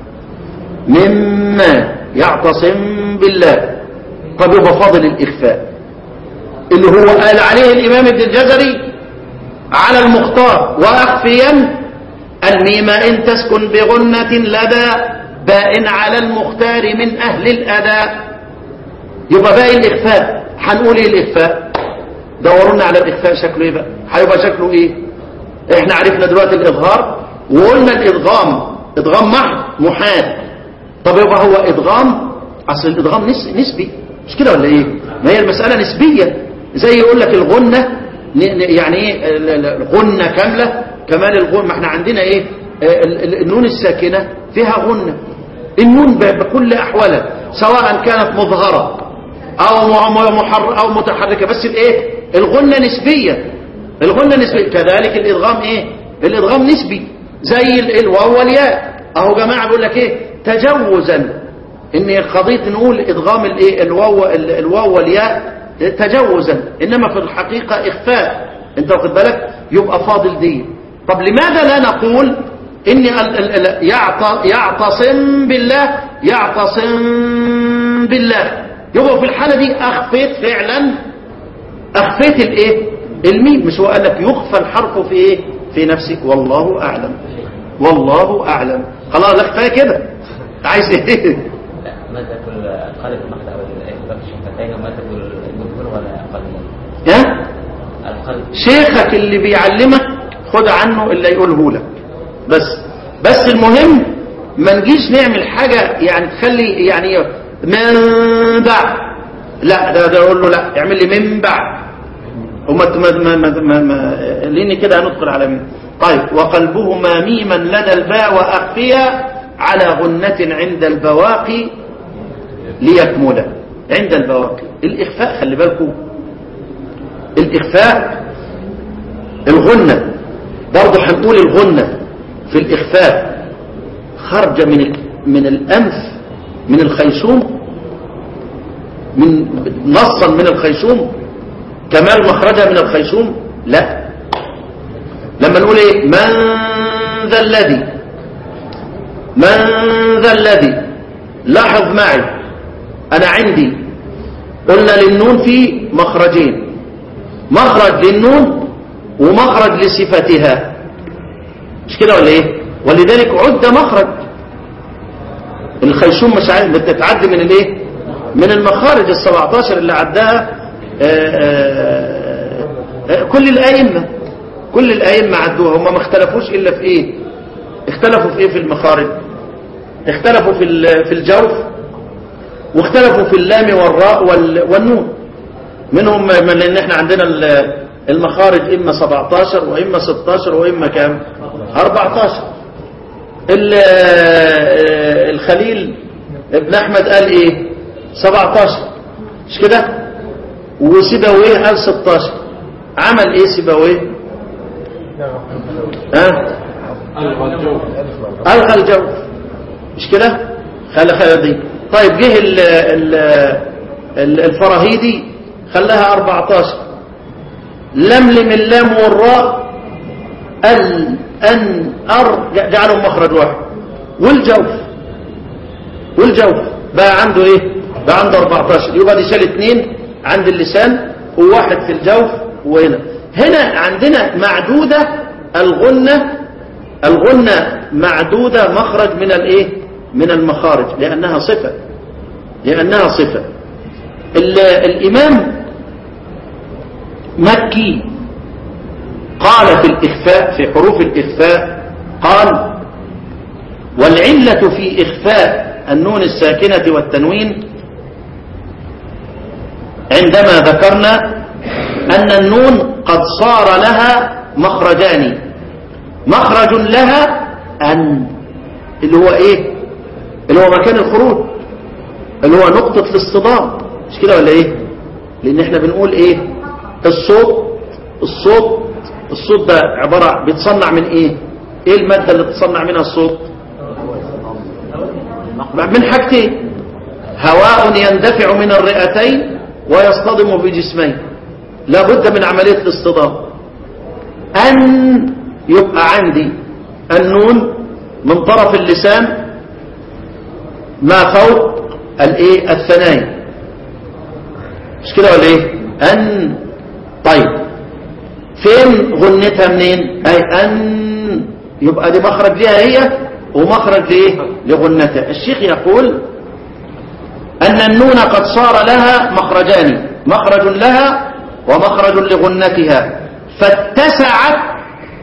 S3: مما يعتصم بالله طب يبقى فاضل الاخفاء اللي هو قال عليه الامام ابن الجزري على المختار وأخفيا الميم إن تسكن بغنة لدى باء على المختار من أهل الأداء يبقى باقي الإخفاء هنقول إيه الإخفاء دورونا على الإخفاء شكله إيه بقى هيبقى شكله إيه إحنا عرفنا دلوقتي الإظهار وقلنا الإدغام إدغام محض محال طب يبقى هو إدغام أصل الإدغام نس- نسبي مش كده ولا إيه ما هي المسألة نسبية زي يقول لك الغنة ن- ن- يعني ايه ال- ال- الغنة كاملة كمال الغنة ما احنا عندنا ايه آه، ال- ال- النون الساكنة فيها غنة النون ب- بكل احوالها سواء كانت مظهرة او م- م- محر او متحركة بس الايه الغنة نسبية الغنة نسبية كذلك الادغام ايه الادغام نسبي زي ال- الواو والياء اهو جماعة بيقول لك ايه تجوزا ان قضيه نقول ادغام الايه الواو ال- الواو والياء تجوزا انما في الحقيقه اخفاء انت واخد بالك يبقى فاضل دي طب لماذا لا نقول ان ال- ال- ال- يعط- يعتصم بالله يعتصم بالله يبقى في الحاله دي اخفيت فعلا اخفيت الايه الميم مش هو قال لك يخفى الحرف في ايه في نفسك والله اعلم والله اعلم خلاص لا كفايه كده عايز ايه
S6: لا ماذا تقول القلب المقطع والإخبار الشفتين وما تقول الجمهور ولا أقل منه
S3: ها
S6: القلب
S3: شيخك اللي بيعلمك خد عنه اللي يقوله لك بس بس المهم ما نجيش نعمل حاجة يعني تخلي يعني من بعد لا ده ده اقول له لا اعمل لي من بعد وما ما ما ما, ما, ما لاني كده هندخل على مين طيب وقلبهما ميما لدى الباء واخفيا على غنة عند البواقي ليكمل عند البواقي الاخفاء خلي بالكم الإخفاء الغنة برضه هنقول الغنة في الإخفاء خرج من ال- من الأنف من الخيشوم من نصا من الخيشوم كمال مخرجها من الخيشوم لا لما نقول ايه من ذا الذي من ذا الذي لاحظ معي انا عندي قلنا للنون في مخرجين مخرج للنون ومخرج لصفتها مش كده ولا ايه ولذلك عد مخرج الخيشوم مش عارف بتتعد من الايه من المخارج ال17 اللي عدها آآ آآ آآ كل الائمه كل الائمه عدوها هم ما اختلفوش الا في ايه اختلفوا في ايه في المخارج اختلفوا في ال- في الجوف واختلفوا في اللام والراء وال- والنون منهم من لان احنا عندنا ال- المخارج اما 17 واما 16 واما كام 14 ال- الخليل ابن احمد قال ايه 17 مش كده وسيبويه قال 16 عمل ايه سيبويه ها
S5: ألغى الجو
S3: الغى الجو مش كده خلى خلى دي طيب جه ال ال ال الفراهيدي خلاها 14 لملم اللام والراء ال ان ار جعلهم مخرج واحد والجوف والجوف بقى عنده ايه بقى عنده 14 يبقى دي شال اثنين عند اللسان وواحد في الجوف وهنا هنا عندنا معدودة الغنة الغنة معدودة مخرج من الايه من المخارج لانها صفة لانها صفة ال- الامام مكي قال في الإخفاء في حروف الإخفاء قال والعلة في إخفاء النون الساكنة والتنوين عندما ذكرنا أن النون قد صار لها مخرجان مخرج لها أن اللي هو إيه اللي هو مكان الخروج اللي هو نقطة الاصطدام مش كده ولا إيه لأن احنا بنقول إيه الصوت الصوت الصوت ده عبارة بيتصنع من ايه ايه المادة اللي بتصنع منها الصوت من حاجتين هواء يندفع من الرئتين ويصطدم في جسمين لابد من عملية الاصطدام أن يبقى عندي النون من طرف اللسان ما فوق الايه الثنايا مش كده ولا ايه ان طيب فين غنتها منين اي ان يبقى دي مخرج ليها هي ومخرج لايه لغنتها الشيخ يقول ان النون قد صار لها مخرجان مخرج لها ومخرج لغنتها فاتسعت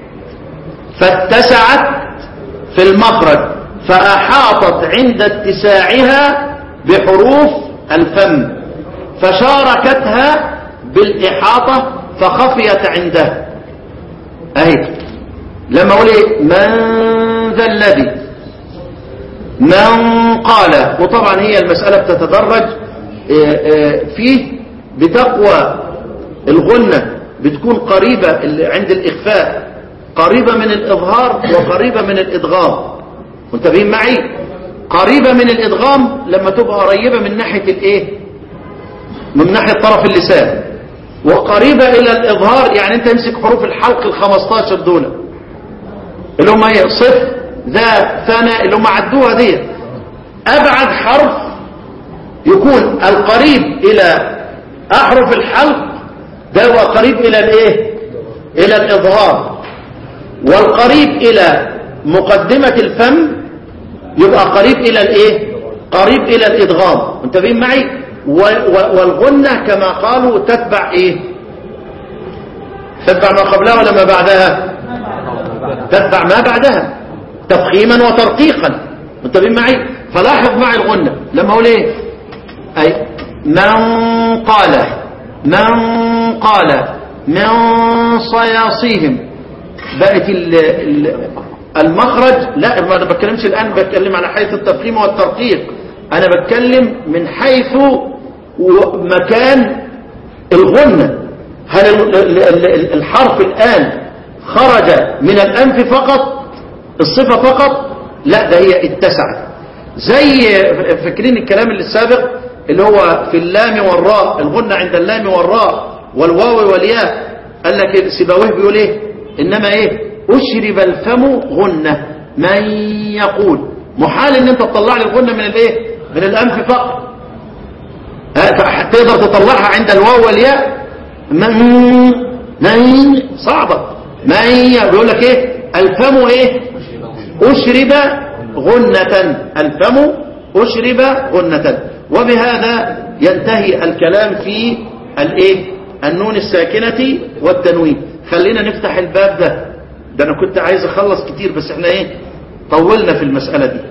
S3: فاتسعت في المخرج فأحاطت عند اتساعها بحروف الفم فشاركتها بالإحاطة فخفيت عندها أهي لما أقول إيه من ذا الذي من قال وطبعا هي المسألة بتتدرج إيه إيه فيه بتقوى الغنة بتكون قريبة اللي عند الإخفاء قريبة من الإظهار وقريبة من الإدغام منتبهين معي قريبة من الإدغام لما تبقى قريبة من ناحية الإيه من ناحية طرف اللسان وقريبة إلى الإظهار يعني أنت امسك حروف الحلق الخمستاشر دول اللي هم ايه صفر ذا ثنا اللي هم عدوها دي أبعد حرف يكون القريب إلى أحرف الحلق ده هو قريب إلى الإيه إلى الإظهار والقريب إلى مقدمة الفم يبقى قريب إلى الإيه قريب إلى الإدغام منتبهين معي و- و- والغنة كما قالوا تتبع إيه تتبع ما قبلها ولا ما بعدها تتبع ما بعدها تفخيما وترقيقا منتبهين معي فلاحظ معي الغنة لما اقول ايه اي من قال من قال من صياصيهم بقت ال- ال- المخرج لا ما انا بتكلمش الان بتكلم على حيث التفخيم والترقيق انا بتكلم من حيث و- مكان الغنة هل ال- ال- ال- الحرف الآن خرج من الأنف فقط الصفة فقط لا ده هي اتسعت زي فاكرين الكلام اللي السابق اللي هو في اللام والراء الغنة عند اللام والراء والواو والياء قال لك سيبويه بيقول ايه انما ايه اشرب الفم غنة من يقول محال ان انت تطلع لي الغنة من الايه من الانف فقط ها، تقدر تطلعها عند الواو والياء من من صعبة من بيقول لك ايه الفم ايه اشرب غنة الفم اشرب غنة وبهذا ينتهي الكلام في الايه النون الساكنة والتنوين خلينا نفتح الباب ده ده انا كنت عايز اخلص كتير بس احنا ايه طولنا في المسألة دي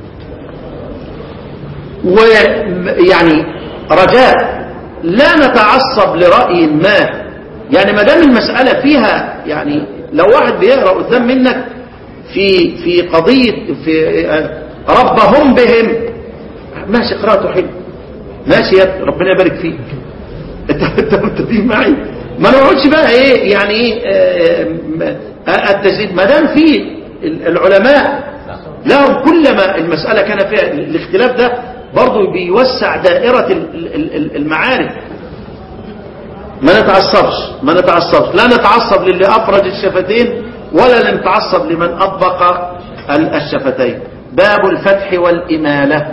S3: ويعني رجاء لا نتعصب لرأي ما يعني ما دام المسألة فيها يعني لو واحد بيقرأ قدام منك في في قضية في آه، ربهم بهم ماشي قراءته حلو ماشي يا ابني، ربنا يبارك فيك انت انت متفق معي ما نقعدش بقى ايه يعني ايه آه، آه، التجديد ما دام في العلماء لهم كلما المسألة كان فيها الاختلاف ده برضه بيوسع دائرة ال- ال- ال- المعارف ما نتعصبش ما نتعصبش لا نتعصب للي أفرج الشفتين ولا نتعصب لمن أطبق ال- الشفتين باب الفتح والإمالة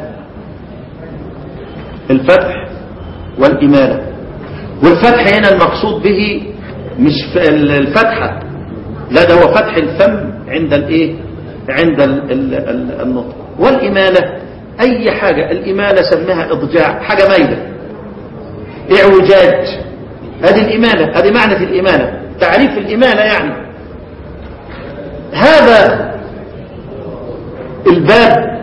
S3: الفتح والإمالة والفتح هنا المقصود به مش ف- ال- الفتحة لا ده هو فتح الفم عند الايه عند ال ال ال النطق والإمالة أي حاجة الإمالة سميها إضجاع حاجة مايلة إعوجاج هذه الإمالة هذه معنى الإمالة تعريف الإمالة يعني هذا الباب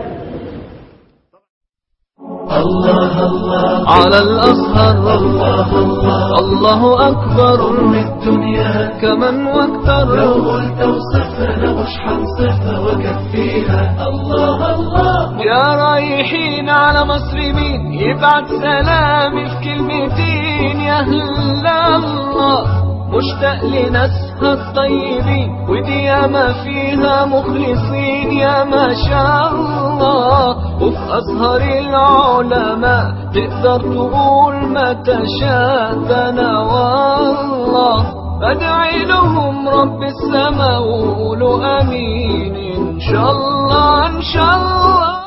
S2: على الأزهر الله أكبر
S1: الدنيا
S2: كمن واكتر
S1: لو قلت وصفنا مش حنصفها وكفيها الله الله
S2: يا رايحين على مصر مين يبعت سلامي في كلمتين يا هلا الله مشتاق لناسها الطيبين ودي ياما فيها مخلصين يا ما شاء الله وفي أزهر العلماء تقدر تقول ما تشاء ده أنا والله أدعي لهم رب السماء وقولوا أمين إن شاء الله إن شاء الله